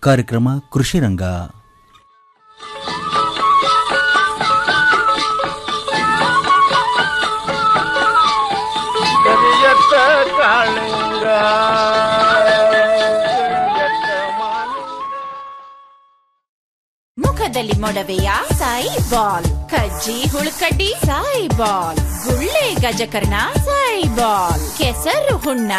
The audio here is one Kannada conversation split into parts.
ಕಾರ್ಯಕ್ರಮ ಕೃಷಿ ರಂಗ ಕರಿಯತ್ತ ಕಾಳಿಂಗ ಕರಿಯತ್ತ ಮಾಲಿಂಗ ಮುಖದಲ್ಲಿ ಮೊಡವೆಯ ಸಾಯಿ ಬಾಲ್ ಕಜ್ಜಿ ಹುಳುಕಡ್ಡಿ ಸಾಯಿ ಬಾಲ್ ಗುಳ್ಳೆ ಗಜಕರ್ಣ ಸಾಯಿ ಬಾಲ್ ಕೆಸರು ಹುಣ್ಣ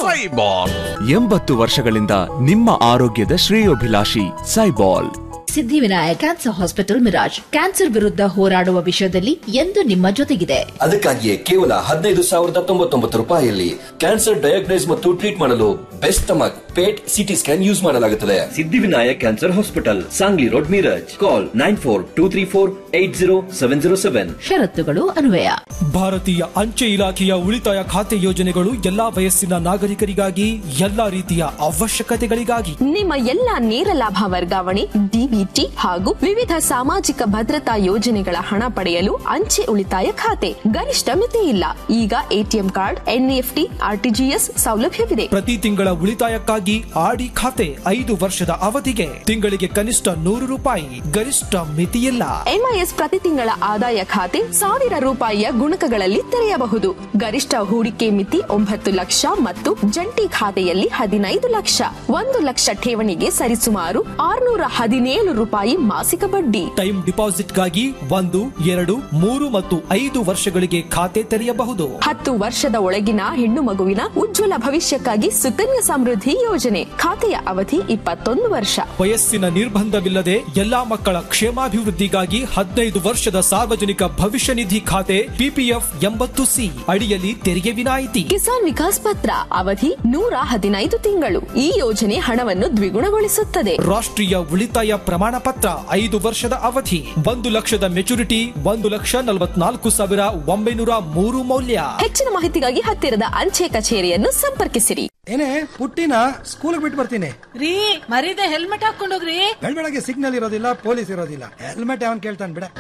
ಎಂಬತ್ತು ವರ್ಷಗಳಿಂದ ನಿಮ್ಮ ಆರೋಗ್ಯದ ಶ್ರೇಯೋಭಿಲಾಷಿ Saibol Siddhivinayak cancer hospital Miraj cancer ವಿರುದ್ಧ ಹೋರಾಡುವ ವಿಷಯದಲ್ಲಿ ಎಂದು ನಿಮ್ಮ ಜೊತೆಗಿದೆ ಅದಕ್ಕಾಗಿಯೇ ಕೇವಲ ಹದಿನೈದು ಸಾವಿರದ ತೊಂಬತ್ತೊಂಬತ್ತು ರೂಪಾಯಿಯಲ್ಲಿ ಕ್ಯಾನ್ಸರ್ ಡಯಾಗ್ನೈಸ್ ಮತ್ತು ಟ್ರೀಟ್ ಮಾಡಲು best stomach PET CT scan use ಮಾಡಲಾಗುತ್ತದೆ Siddhivinayak cancer hospital Sangli road Miraj call nine four two three four eight zero seven zero seven ಷರತ್ತುಗಳು ಅನ್ವಯ ಭಾರತೀಯ ಅಂಚೆ ಇಲಾಖೆಯ ಉಳಿತಾಯ ಖಾತೆ ಯೋಜನೆಗಳು ಎಲ್ಲಾ ವಯಸ್ಸಿನ ನಾಗರಿಕರಿಗಾಗಿ ಎಲ್ಲಾ ರೀತಿಯ ಅವಶ್ಯಕತೆಗಳಿಗಾಗಿ ನಿಮ್ಮ ಎಲ್ಲ ನೇರ ಲಾಭ ವರ್ಗಾವಣೆ ಡಿಬಿಟಿ ಹಾಗೂ ವಿವಿಧ ಸಾಮಾಜಿಕ ಭದ್ರತಾ ಯೋಜನೆಗಳ ಹಣ ಪಡೆಯಲು ಅಂಚೆ ಉಳಿತಾಯ ಖಾತೆ ಗರಿಷ್ಠ ಮಿತಿ ಇಲ್ಲ ಈಗ ಎಟಿಎಂ ಕಾರ್ಡ್ ಎನ್ಇಎಫ್ಟಿ ಆರ್ಟಿಜಿಎಸ್ ಸೌಲಭ್ಯವಿದೆ ಪ್ರತಿ ತಿಂಗಳ ಉಳಿತಾಯಕ್ಕಾಗಿ ಆಡಿ ಖಾತೆ ಐದು ವರ್ಷದ ಅವಧಿಗೆ ತಿಂಗಳಿಗೆ ಕನಿಷ್ಠ ನೂರು ರೂಪಾಯಿ ಗರಿಷ್ಠ ಮಿತಿಯಿಲ್ಲ ಎಂಐಎಸ್ ಪ್ರತಿ ತಿಂಗಳ ಆದಾಯ ಖಾತೆ ಸಾವಿರ ರೂಪಾಯಿಯ ಗುಣಕಗಳಲ್ಲಿ ತೆರೆಯಬಹುದು ಗರಿಷ್ಠ ಹೂಡಿಕೆ ಮಿತಿ ಒಂಬತ್ತು ಲಕ್ಷ ಮತ್ತು ಜಂಟಿ ಖಾತೆಯಲ್ಲಿ ಹದಿನೈದು ಲಕ್ಷ ಒಂದು ಲಕ್ಷ ಠೇವಣಿಗೆ ಸರಿಸುಮಾರು ಆರುನೂರ ಹದಿನೇಳು ರೂಪಾಯಿ ಮಾಸಿಕ ಬಡ್ಡಿ ಟೈಮ್ ಡಿಪಾಸಿಟ್ಗಾಗಿ ಒಂದು ಎರಡು ಮೂರು ಮತ್ತು ಐದು ವರ್ಷಗಳಿಗೆ ಖಾತೆ ತೆರೆಯಬಹುದು ಹತ್ತು ವರ್ಷದ ಒಳಗಿನ ಹೆಣ್ಣು ಮಗುವಿನ ಉಜ್ವಲ ಭವಿಷ್ಯಕ್ಕಾಗಿ ಸುಕನ್ಯಾ ಸಮೃದ್ಧಿ ಯೋಜನೆ ಖಾತೆಯ ಅವಧಿ ಇಪ್ಪತ್ತೊಂದು ವರ್ಷ ವಯಸ್ಸಿನ ನಿರ್ಬಂಧವಿಲ್ಲದೆ ಎಲ್ಲಾ ಮಕ್ಕಳ ಕ್ಷೇಮಾಭಿವೃದ್ಧಿಗಾಗಿ ಹದಿನೈದು ವರ್ಷದ ಸಾರ್ವಜನಿಕ ಭವಿಷ್ಯ ನಿಧಿ ಖಾತೆ ಪಿಪಿಎಫ್ ಎಂಬತ್ತು ಸಿ ಅಡಿಯಲ್ಲಿ ತೆರಿಗೆ ವಿನಾಯಿತಿ ಕಿಸಾನ್ ವಿಕಾಸ್ ಪತ್ರ ಅವಧಿ ನೂರ ಹದಿನೈದು ತಿಂಗಳು ಈ ಯೋಜನೆ ಹಣವನ್ನು ದ್ವಿಗುಣಗೊಳಿಸುತ್ತದೆ ರಾಷ್ಟ್ರೀಯ ಉಳಿತಾಯ ಪ್ರಮಾಣ ಪತ್ರ ಐದು ವರ್ಷದ ಅವಧಿ ಒಂದು ಲಕ್ಷದ ಮೆಚುರಿಟಿ ಒಂದು ಲಕ್ಷ ನಲವತ್ನಾಲ್ಕು ಸಾವಿರ ಒಂಬೈನೂರ ಮೂರು ಮೌಲ್ಯ ಹೆಚ್ಚಿನ ಮಾಹಿತಿಗಾಗಿ ಹತ್ತಿರದ ಅಂಚೆ ಕಚೇರಿಯನ್ನು ಸಂಪರ್ಕಿಸಿರಿ ಏನೇ ಪುಟ್ಟಿನ ಸ್ಕೂಲ್ ಬಿಟ್ಟು ಬರ್ತೀನಿ ರೀ ಮರೀದೆ ಹೆಲ್ಮೆಟ್ ಹಾಕೊಂಡೋಗ್ರಿ ಬೆಳಗ್ಗೆ ಸಿಗ್ನಲ್ ಇರೋದಿಲ್ಲ ಪೊಲೀಸ್ ಇರೋದಿಲ್ಲ ಹೆಲ್ಮೆಟ್ ಅವನ್ ಕೇಳ್ತಾನೆ ಬಿಡ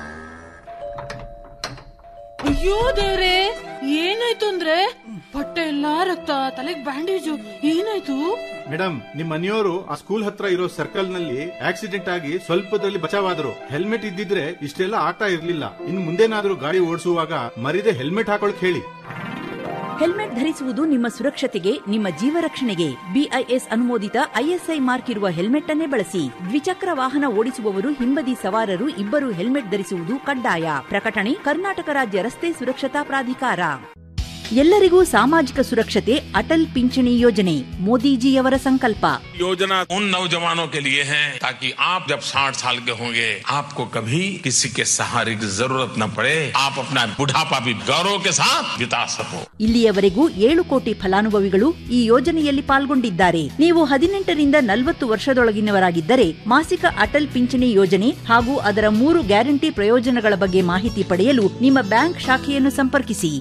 ಅಯ್ಯೋ ದೇವ್ರೆ ಏನಾಯ್ತು ಅಂದ್ರೆ ಬಟ್ಟೆ ಎಲ್ಲಾ ರಕ್ತ ತಲೆಗ್ ಬ್ಯಾಂಡೇಜು ಏನಾಯ್ತು ಮೇಡಮ್ ನಿಮ್ ಮನೆಯವರು ಆ ಸ್ಕೂಲ್ ಹತ್ರ ಇರೋ ಸರ್ಕಲ್ ನಲ್ಲಿ ಆಕ್ಸಿಡೆಂಟ್ ಆಗಿ ಸ್ವಲ್ಪದಲ್ಲಿ ಬಚಾವಾದ್ರು ಹೆಲ್ಮೆಟ್ ಇದ್ದಿದ್ರೆ ಇಷ್ಟೆಲ್ಲ ಆಗ್ತಾ ಇರ್ಲಿಲ್ಲ ಇನ್ ಮುಂದೇನಾದ್ರೂ ಗಾಡಿ ಓಡಿಸುವಾಗ ಮರಿದೆ ಹೆಲ್ಮೆಟ್ ಹಾಕೊಳಕ್ ಹೇಳಿ ಹೆಲ್ಮೆಟ್ ಧರಿಸುವುದು ನಿಮ್ಮ ಸುರಕ್ಷತೆಗೆ ನಿಮ್ಮ ಜೀವ ರಕ್ಷಣೆಗೆ ಬಿಐಎಸ್ ಅನುಮೋದಿತ ಐಎಸ್ಐ ಮಾರ್ಕ್ ಇರುವ ಹೆಲ್ಮೆಟ್ ಅನ್ನೇ ಬಳಸಿ ದ್ವಿಚಕ್ರ ವಾಹನ ಓಡಿಸುವವರು ಹಿಂಬದಿ ಸವಾರರು ಇಬ್ಬರು ಹೆಲ್ಮೆಟ್ ಧರಿಸುವುದು ಕಡ್ಡಾಯ ಪ್ರಕಟಣೆ ಕರ್ನಾಟಕ ರಾಜ್ಯ ರಸ್ತೆ ಸುರಕ್ಷತಾ ಪ್ರಾಧಿಕಾರ ಎಲ್ಲರಿಗೂ ಸಾಮಾಜಿಕ ಸುರಕ್ಷತೆ ಅಟಲ್ ಪಿಂಚಣಿ ಯೋಜನೆ ಮೋದಿಜಿಯವರ ಸಂಕಲ್ಪ योजना उन नौजवानों के लिए है ताकि आप जब 60 साल के होंगे आपको कभी किसी के सहारे की जरूरत न पड़े आप अपना बुढ़ापा भी गौरव के साथ बिता सको ಇಲ್ಲಿಯವರೆಗೂ ಏಳು ಕೋಟಿ ಫಲಾನುಭವಿಗಳು ಈ ಯೋಜನೆಯಲ್ಲಿ ಪಾಲ್ಗೊಂಡಿದ್ದಾರೆ ನೀವು ಹದಿನೆಂಟರಿಂದ ನಲವತ್ತು ವರ್ಷದೊಳಗಿನವರಾಗಿದ್ದರೆ ಮಾಸಿಕ ಅಟಲ್ ಪಿಂಚಣಿ ಯೋಜನೆ ಹಾಗೂ ಅದರ ಮೂರು ಗ್ಯಾರಂಟಿ ಪ್ರಯೋಜನಗಳ ಬಗ್ಗೆ ಮಾಹಿತಿ ಪಡೆಯಲು ನಿಮ್ಮ ಬ್ಯಾಂಕ್ ಶಾಖೆಯನ್ನು ಸಂಪರ್ಕಿಸಿ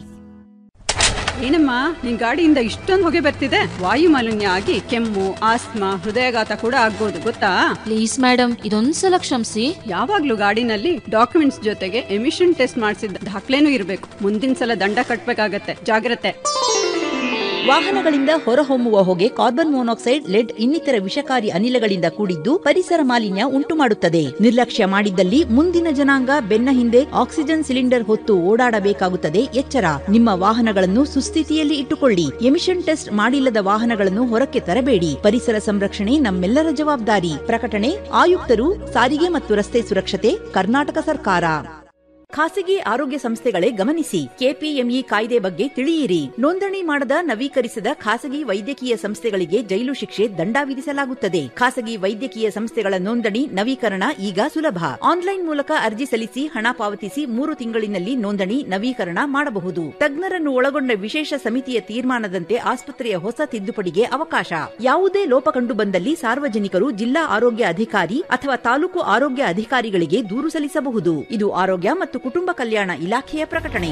ಏನಮ್ಮ ನಿನ್ ಗಾಡಿಯಿಂದ ಇಷ್ಟೊಂದು ಹೊಗೆ ಬರ್ತಿದೆ ವಾಯು ಮಾಲಿನ್ಯ ಆಗಿ ಕೆಮ್ಮು ಆಸ್ತಮಾ ಹೃದಯಾಘಾತ ಕೂಡ ಆಗ್ಬೋದು ಗೊತ್ತಾ ಪ್ಲೀಸ್ ಮೇಡಮ್ ಇದೊಂದ್ಸಲ ಕ್ಷಮಿಸಿ ಯಾವಾಗ್ಲೂ ಗಾಡಿನಲ್ಲಿ ಡಾಕ್ಯುಮೆಂಟ್ಸ್ ಜೊತೆಗೆ ಎಮಿಷನ್ ಟೆಸ್ಟ್ ಮಾಡಿಸಿದ ದಾಖಲೆನೂ ಇರಬೇಕು ಮುಂದಿನ ಸಲ ದಂಡ ಕಟ್ಬೇಕಾಗತ್ತೆ ಜಾಗ್ರತೆ ವಾಹನಗಳಿಂದ ಹೊರಹೊಮ್ಮುವ ಹೊಗೆ ಕಾರ್ಬನ್ ಮೊನಾಕ್ಸೈಡ್ ಲೆಡ್ ಇನ್ನಿತರ ವಿಷಕಾರಿ ಅನಿಲಗಳಿಂದ ಕೂಡಿದ್ದು ಪರಿಸರ ಮಾಲಿನ್ಯ ಉಂಟುಮಾಡುತ್ತದೆ ನಿರ್ಲಕ್ಷ್ಯ ಮಾಡಿದ್ದಲ್ಲಿ ಮುಂದಿನ ಜನಾಂಗ ಬೆನ್ನ ಹಿಂದೆ ಆಕ್ಸಿಜನ್ ಸಿಲಿಂಡರ್ ಹೊತ್ತು ಓಡಾಡಬೇಕಾಗುತ್ತದೆ ಎಚ್ಚರ ನಿಮ್ಮ ವಾಹನಗಳನ್ನು ಸುಸ್ಥಿತಿಯಲ್ಲಿ ಇಟ್ಟುಕೊಳ್ಳಿ ಎಮಿಷನ್ ಟೆಸ್ಟ್ ಮಾಡಿಲ್ಲದ ವಾಹನಗಳನ್ನು ಹೊರಕ್ಕೆ ತರಬೇಡಿ ಪರಿಸರ ಸಂರಕ್ಷಣೆ ನಮ್ಮೆಲ್ಲರ ಜವಾಬ್ದಾರಿ ಪ್ರಕಟಣೆ ಆಯುಕ್ತರು ಸಾರಿಗೆ ಮತ್ತು ರಸ್ತೆ ಸುರಕ್ಷತೆ ಕರ್ನಾಟಕ ಸರ್ಕಾರ ಖಾಸಗಿ ಆರೋಗ್ಯ ಸಂಸ್ಥೆಗಳೇ ಗಮನಿಸಿ ಕೆಪಿಎಂಇ ಕಾಯ್ದೆ ಬಗ್ಗೆ ತಿಳಿಯಿರಿ ನೋಂದಣಿ ಮಾಡದ ನವೀಕರಿಸದ ಖಾಸಗಿ ವೈದ್ಯಕೀಯ ಸಂಸ್ಥೆಗಳಿಗೆ ಜೈಲು ಶಿಕ್ಷೆ ದಂಡ ವಿಧಿಸಲಾಗುತ್ತದೆ ಖಾಸಗಿ ವೈದ್ಯಕೀಯ ಸಂಸ್ಥೆಗಳ ನೋಂದಣಿ ನವೀಕರಣ ಈಗ ಸುಲಭ ಆನ್ಲೈನ್ ಮೂಲಕ ಅರ್ಜಿ ಸಲ್ಲಿಸಿ ಹಣ ಪಾವತಿಸಿ ಮೂರು ತಿಂಗಳಿನಲ್ಲಿ ನೋಂದಣಿ ನವೀಕರಣ ಮಾಡಬಹುದು ತಜ್ಞರನ್ನು ಒಳಗೊಂಡ ವಿಶೇಷ ಸಮಿತಿಯ ತೀರ್ಮಾನದಂತೆ ಆಸ್ಪತ್ರೆಯ ಹೊಸ ತಿದ್ದುಪಡಿಗೆ ಅವಕಾಶ ಯಾವುದೇ ಲೋಪ ಕಂಡು ಬಂದಲ್ಲಿ ಸಾರ್ವಜನಿಕರು ಜಿಲ್ಲಾ ಆರೋಗ್ಯ ಅಧಿಕಾರಿ ಅಥವಾ ತಾಲೂಕು ಆರೋಗ್ಯ ಅಧಿಕಾರಿಗಳಿಗೆ ದೂರು ಸಲ್ಲಿಸಬಹುದು ಇದು ಆರೋಗ್ಯ ಮತ್ತು ಕುಟುಂಬ ಕಲ್ಯಾಣ ಇಲಾಖೆಯ ಪ್ರಕಟಣೆ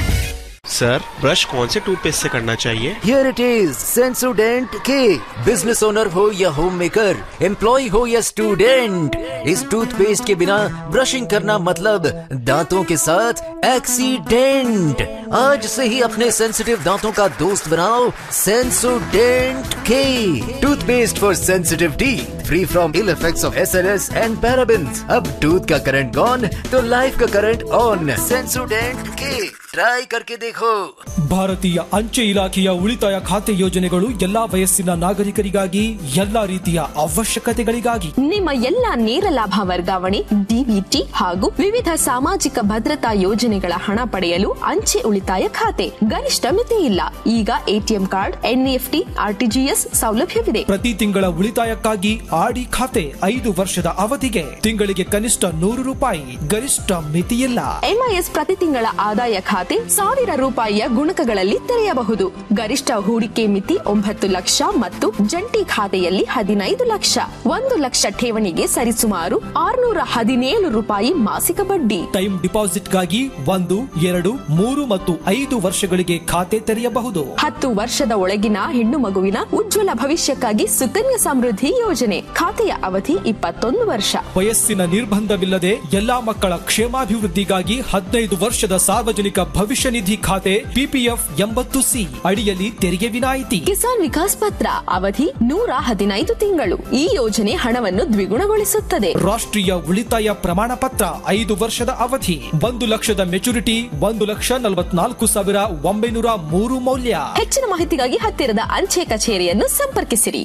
सर ब्रश कौन से टूथपेस्ट से करना चाहिए हियर इट इज सेंसोडेंट के बिजनेस ओनर हो या होम मेकर एम्प्लॉय हो या स्टूडेंट इस टूथपेस्ट के बिना ब्रशिंग करना मतलब दांतों के साथ एक्सीडेंट आज से ही अपने सेंसिटिव दांतों का दोस्त बनाओ Sensodent K toothpaste for sensitive teeth free from ill effects of SLS and parabens अब टूथ का करंट गॉन तो लाइफ का current on Sensodent K try करके देखो ಭಾರತೀಯ ಅಂಚೆ ಇಲಾಖೆಯ ಉಳಿತಾಯ ಖಾತೆ ಯೋಜನೆಗಳು ಎಲ್ಲಾ ವಯಸ್ಸಿನ ನಾಗರಿಕರಿಗಾಗಿ ಎಲ್ಲಾ ರೀತಿಯ ಅವಶ್ಯಕತೆಗಳಿಗಾಗಿ ನಿಮ್ಮ ಎಲ್ಲ ನೇರ ಲಾಭ ವರ್ಗಾವಣೆ ಡಿಬಿಟಿ ಹಾಗೂ ವಿವಿಧ ಸಾಮಾಜಿಕ ಭದ್ರತಾ ಯೋಜನೆಗಳ ಹಣ ಪಡೆಯಲು ಅಂಚೆ ಉಳಿತಾಯ ಖಾತೆ ಗರಿಷ್ಠ ಮಿತಿ ಇಲ್ಲ ಈಗ ಎಟಿಎಂ ಕಾರ್ಡ್ ಎನ್ಇಎಫ್ಟಿ ಆರ್ಟಿಜಿಎಸ್ ಸೌಲಭ್ಯವಿದೆ ಪ್ರತಿ ತಿಂಗಳ ಉಳಿತಾಯಕ್ಕಾಗಿ ಆಡಿ ಖಾತೆ ಐದು ವರ್ಷದ ಅವಧಿಗೆ ತಿಂಗಳಿಗೆ ಕನಿಷ್ಠ ನೂರು ರೂಪಾಯಿ ಗರಿಷ್ಠ ಮಿತಿಯಿಲ್ಲ ಎಂಐಎಸ್ ಪ್ರತಿ ತಿಂಗಳ ಆದಾಯ ಖಾತೆ ಸಾವಿರ ರೂಪಾಯಿಯ ಗುಣಕಗಳಲ್ಲಿ ತೆರೆಯಬಹುದು ಗರಿಷ್ಠ ಹೂಡಿಕೆ ಮಿತಿ ಒಂಬತ್ತು ಲಕ್ಷ ಮತ್ತು ಜಂಟಿ ಖಾತೆಯಲ್ಲಿ ಹದಿನೈದು ಲಕ್ಷ ಒಂದು ಲಕ್ಷ ಠೇವಣಿಗೆ ಸರಿಸುಮಾರು ಆರುನೂರ ಹದಿನೇಳು ರೂಪಾಯಿ ಮಾಸಿಕ ಬಡ್ಡಿ ಟೈಮ್ ಡಿಪಾಸಿಟ್ಗಾಗಿ ಒಂದು ಎರಡು ಮೂರು ಮತ್ತು ಐದು ವರ್ಷಗಳಿಗೆ ಖಾತೆ ತೆರೆಯಬಹುದು ಹತ್ತು ವರ್ಷದ ಒಳಗಿನ ಹೆಣ್ಣು ಮಗುವಿನ ಉಜ್ವಲ ಭವಿಷ್ಯಕ್ಕಾಗಿ ಸುಕನ್ಯಾ ಸಮೃದ್ಧಿ ಯೋಜನೆ ಖಾತೆಯ ಅವಧಿ ಇಪ್ಪತ್ತೊಂದು ವರ್ಷ ವಯಸ್ಸಿನ ನಿರ್ಬಂಧವಿಲ್ಲದೆ ಎಲ್ಲಾ ಮಕ್ಕಳ ಕ್ಷೇಮಾಭಿವೃದ್ಧಿಗಾಗಿ ಹದಿನೈದು ವರ್ಷದ ಸಾರ್ವಜನಿಕ ಭವಿಷ್ಯ ನಿಧಿ ಖಾತೆ ಪಿಪಿಎಫ್ ಎಂಬತ್ತು ಸಿ ಅಡಿಯಲ್ಲಿ ತೆರಿಗೆ ವಿನಾಯಿತಿ ಕಿಸಾನ್ ವಿಕಾಸ್ ಪತ್ರ ಅವಧಿ ನೂರ ಹದಿನೈದು ತಿಂಗಳು ಈ ಯೋಜನೆ ಹಣವನ್ನು ದ್ವಿಗುಣಗೊಳಿಸುತ್ತದೆ ರಾಷ್ಟ್ರೀಯ ಉಳಿತಾಯ ಪ್ರಮಾಣ ಪತ್ರ ಐದು ವರ್ಷದ ಅವಧಿ ಒಂದು ಲಕ್ಷದ ಮೆಚುರಿಟಿ ಒಂದು ಲಕ್ಷ ನಲವತ್ನಾಲ್ಕು ಸಾವಿರ ಒಂಬೈನೂರ ಮೂರು ಮೌಲ್ಯ ಹೆಚ್ಚಿನ ಮಾಹಿತಿಗಾಗಿ ಹತ್ತಿರದ ಅಂಚೆ ಕಚೇರಿಯನ್ನು ಸಂಪರ್ಕಿಸಿರಿ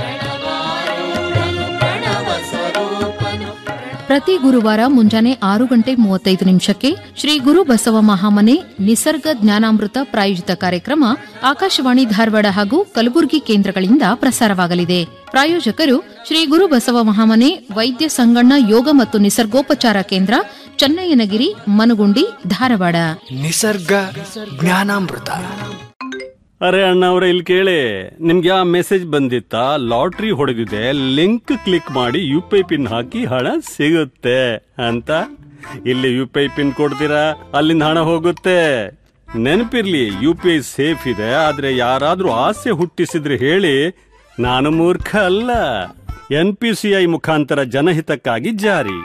ಪ್ರತಿ ಗುರುವಾರ ಮುಂಜಾನೆ ಆರು ಗಂಟೆ ಮೂವತ್ತೈದು ನಿಮಿಷಕ್ಕೆ ಶ್ರೀ ಗುರು ಬಸವ ಮಹಾಮನೆ ನಿಸರ್ಗ ಜ್ಞಾನಾಮೃತ ಪ್ರಾಯೋಜಿತ ಕಾರ್ಯಕ್ರಮ ಆಕಾಶವಾಣಿ ಧಾರವಾಡ ಹಾಗೂ ಕಲಬುರಗಿ ಕೇಂದ್ರಗಳಿಂದ ಪ್ರಸಾರವಾಗಲಿದೆ ಪ್ರಾಯೋಜಕರು ಶ್ರೀ ಗುರು ಬಸವ ಮಹಾಮನೆ ವೈದ್ಯ ಸಂಗಣ್ಣ ಯೋಗ ಮತ್ತು ನಿಸರ್ಗೋಪಚಾರ ಕೇಂದ್ರ ಚನ್ನಯ್ಯನಗಿರಿ ಮನಗುಂಡಿ ಧಾರವಾಡ ನಿಸರ್ಗ ಜ್ಞಾನಾಮೃತ ಅರೆ ಅಣ್ಣ ಅವ್ರ ಇಲ್ಲಿ ಕೇಳಿ ನಿಮ್ಗೆ ಆ ಮೆಸೇಜ್ ಬಂದಿತ್ತಾ ಲಾಟ್ರಿ ಹೊಡೆದಿದೆ ಲಿಂಕ್ ಕ್ಲಿಕ್ ಮಾಡಿ ಯು ಪಿ ಐ ಪಿನ್ ಹಾಕಿ ಹಣ ಸಿಗುತ್ತೆ ಅಂತ ಇಲ್ಲಿ ಯು ಪಿ ಐ ಪಿನ್ ಕೊಡ್ತೀರಾ ಅಲ್ಲಿಂದ ಹಣ ಹೋಗುತ್ತೆ ನೆನಪಿರ್ಲಿ ಯು ಪಿ ಐ ಸೇಫ್ ಇದೆ ಆದ್ರೆ ಯಾರಾದ್ರೂ ಆಸೆ ಹುಟ್ಟಿಸಿದ್ರೆ ಹೇಳಿ ನಾನು ಮೂರ್ಖ ಅಲ್ಲ ಎನ್ ಪಿ ಸಿ ಐ ಮುಖಾಂತರ ಜನಹಿತಕ್ಕಾಗಿ ಜಾರಿ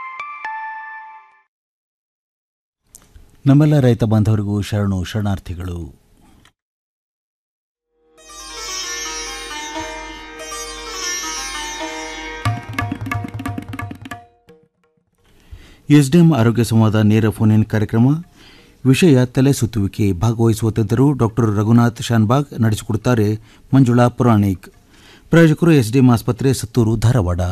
ನಮ್ಮೆಲ್ಲ ರೈತ ಬಾಂಧವರಿಗೂ ಶರಣು ಶರಣಾರ್ಥಿಗಳು ಎಸ್ಡಿಎಂ ಆರೋಗ್ಯ ಸಂವಾದ ನೇರ ಫೋನ್ ಇನ್ ಕಾರ್ಯಕ್ರಮ ವಿಷಯ ತಲೆ ಸುತ್ತುವಿಕೆ ಭಾಗವಹಿಸುವ ತಜ್ಞರು ಡಾಕ್ಟರ್ ರಘುನಾಥ್ ಶಾನ್ಬಾಗ್ ನಡೆಸಿಕೊಡುತ್ತಾರೆ ಮಂಜುಳಾ ಪುರಾಣಿಕ್ ಪ್ರಾಯೋಜಕರು ಎಸ್ಡಿಎಂ ಆಸ್ಪತ್ರೆ ಸತ್ತೂರು ಧಾರವಾಡ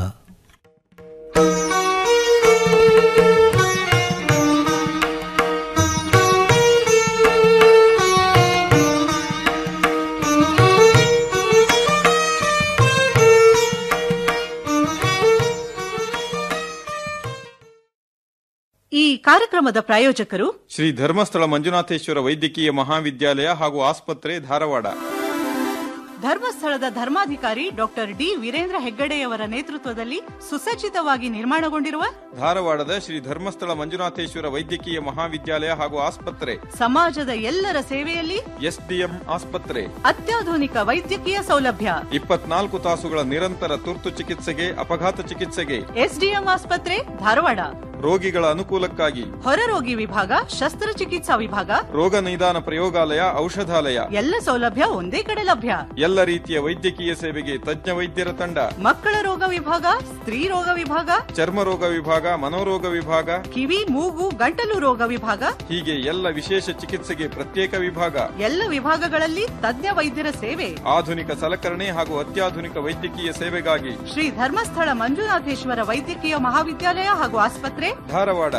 ಈ ಕಾರ್ಯಕ್ರಮದ ಪ್ರಾಯೋಜಕರು ಶ್ರೀ ಧರ್ಮಸ್ಥಳ ಮಂಜುನಾಥೇಶ್ವರ ವೈದ್ಯಕೀಯ ಮಹಾವಿದ್ಯಾಲಯ ಹಾಗೂ ಆಸ್ಪತ್ರೆ ಧಾರವಾಡ ಧರ್ಮಸ್ಥಳದ ಧರ್ಮಾಧಿಕಾರಿ ಡಾಕ್ಟರ್ ಡಿ ವೀರೇಂದ್ರ ಹೆಗ್ಗಡೆಯವರ ನೇತೃತ್ವದಲ್ಲಿ ಸುಸಜ್ಜಿತವಾಗಿ ನಿರ್ಮಾಣಗೊಂಡಿರುವ ಧಾರವಾಡದ ಶ್ರೀ ಧರ್ಮಸ್ಥಳ ಮಂಜುನಾಥೇಶ್ವರ ವೈದ್ಯಕೀಯ ಮಹಾವಿದ್ಯಾಲಯ ಹಾಗೂ ಆಸ್ಪತ್ರೆ ಸಮಾಜದ ಎಲ್ಲರ ಸೇವೆಯಲ್ಲಿ ಎಸ್ಡಿಎಂ ಆಸ್ಪತ್ರೆ ಅತ್ಯಾಧುನಿಕ ವೈದ್ಯಕೀಯ ಸೌಲಭ್ಯ ಇಪ್ಪತ್ನಾಲ್ಕು ತಾಸುಗಳ ನಿರಂತರ ತುರ್ತು ಚಿಕಿತ್ಸೆಗೆ ಅಪಘಾತ ಚಿಕಿತ್ಸೆಗೆ ಎಸ್ಡಿಎಂ ಆಸ್ಪತ್ರೆ ಧಾರವಾಡ ರೋಗಿಗಳ ಅನುಕೂಲಕ್ಕಾಗಿ ಹೊರರೋಗಿ ವಿಭಾಗ ಶಸ್ತ್ರಚಿಕಿತ್ಸಾ ವಿಭಾಗ ರೋಗ ನಿದಾನ ಪ್ರಯೋಗಾಲಯ ಔಷಧಾಲಯ ಎಲ್ಲ ಸೌಲಭ್ಯ ಒಂದೇ ಕಡೆ ಲಭ್ಯ ಎಲ್ಲ ರೀತಿಯ ವೈದ್ಯಕೀಯ ಸೇವೆಗೆ ತಜ್ಞ ವೈದ್ಯರ ತಂಡ ಮಕ್ಕಳ ರೋಗ ವಿಭಾಗ ಸ್ತ್ರೀ ರೋಗ ವಿಭಾಗ ಚರ್ಮ ರೋಗ ವಿಭಾಗ ಮನೋರೋಗ ವಿಭಾಗ ಕಿವಿ ಮೂಗು ಗಂಟಲು ರೋಗ ವಿಭಾಗ ಹೀಗೆ ಎಲ್ಲ ವಿಶೇಷ ಚಿಕಿತ್ಸೆಗೆ ಪ್ರತ್ಯೇಕ ವಿಭಾಗ ಎಲ್ಲ ವಿಭಾಗಗಳಲ್ಲಿ ತಜ್ಞ ವೈದ್ಯರ ಸೇವೆ ಆಧುನಿಕ ಸಲಕರಣೆ ಹಾಗೂ ಅತ್ಯಾಧುನಿಕ ವೈದ್ಯಕೀಯ ಸೇವೆಗಾಗಿ ಶ್ರೀ ಧರ್ಮಸ್ಥಳ ಮಂಜುನಾಥೇಶ್ವರ ವೈದ್ಯಕೀಯ ಮಹಾವಿದ್ಯಾಲಯ ಹಾಗೂ ಆಸ್ಪತ್ರೆ ಧಾರವಾಡ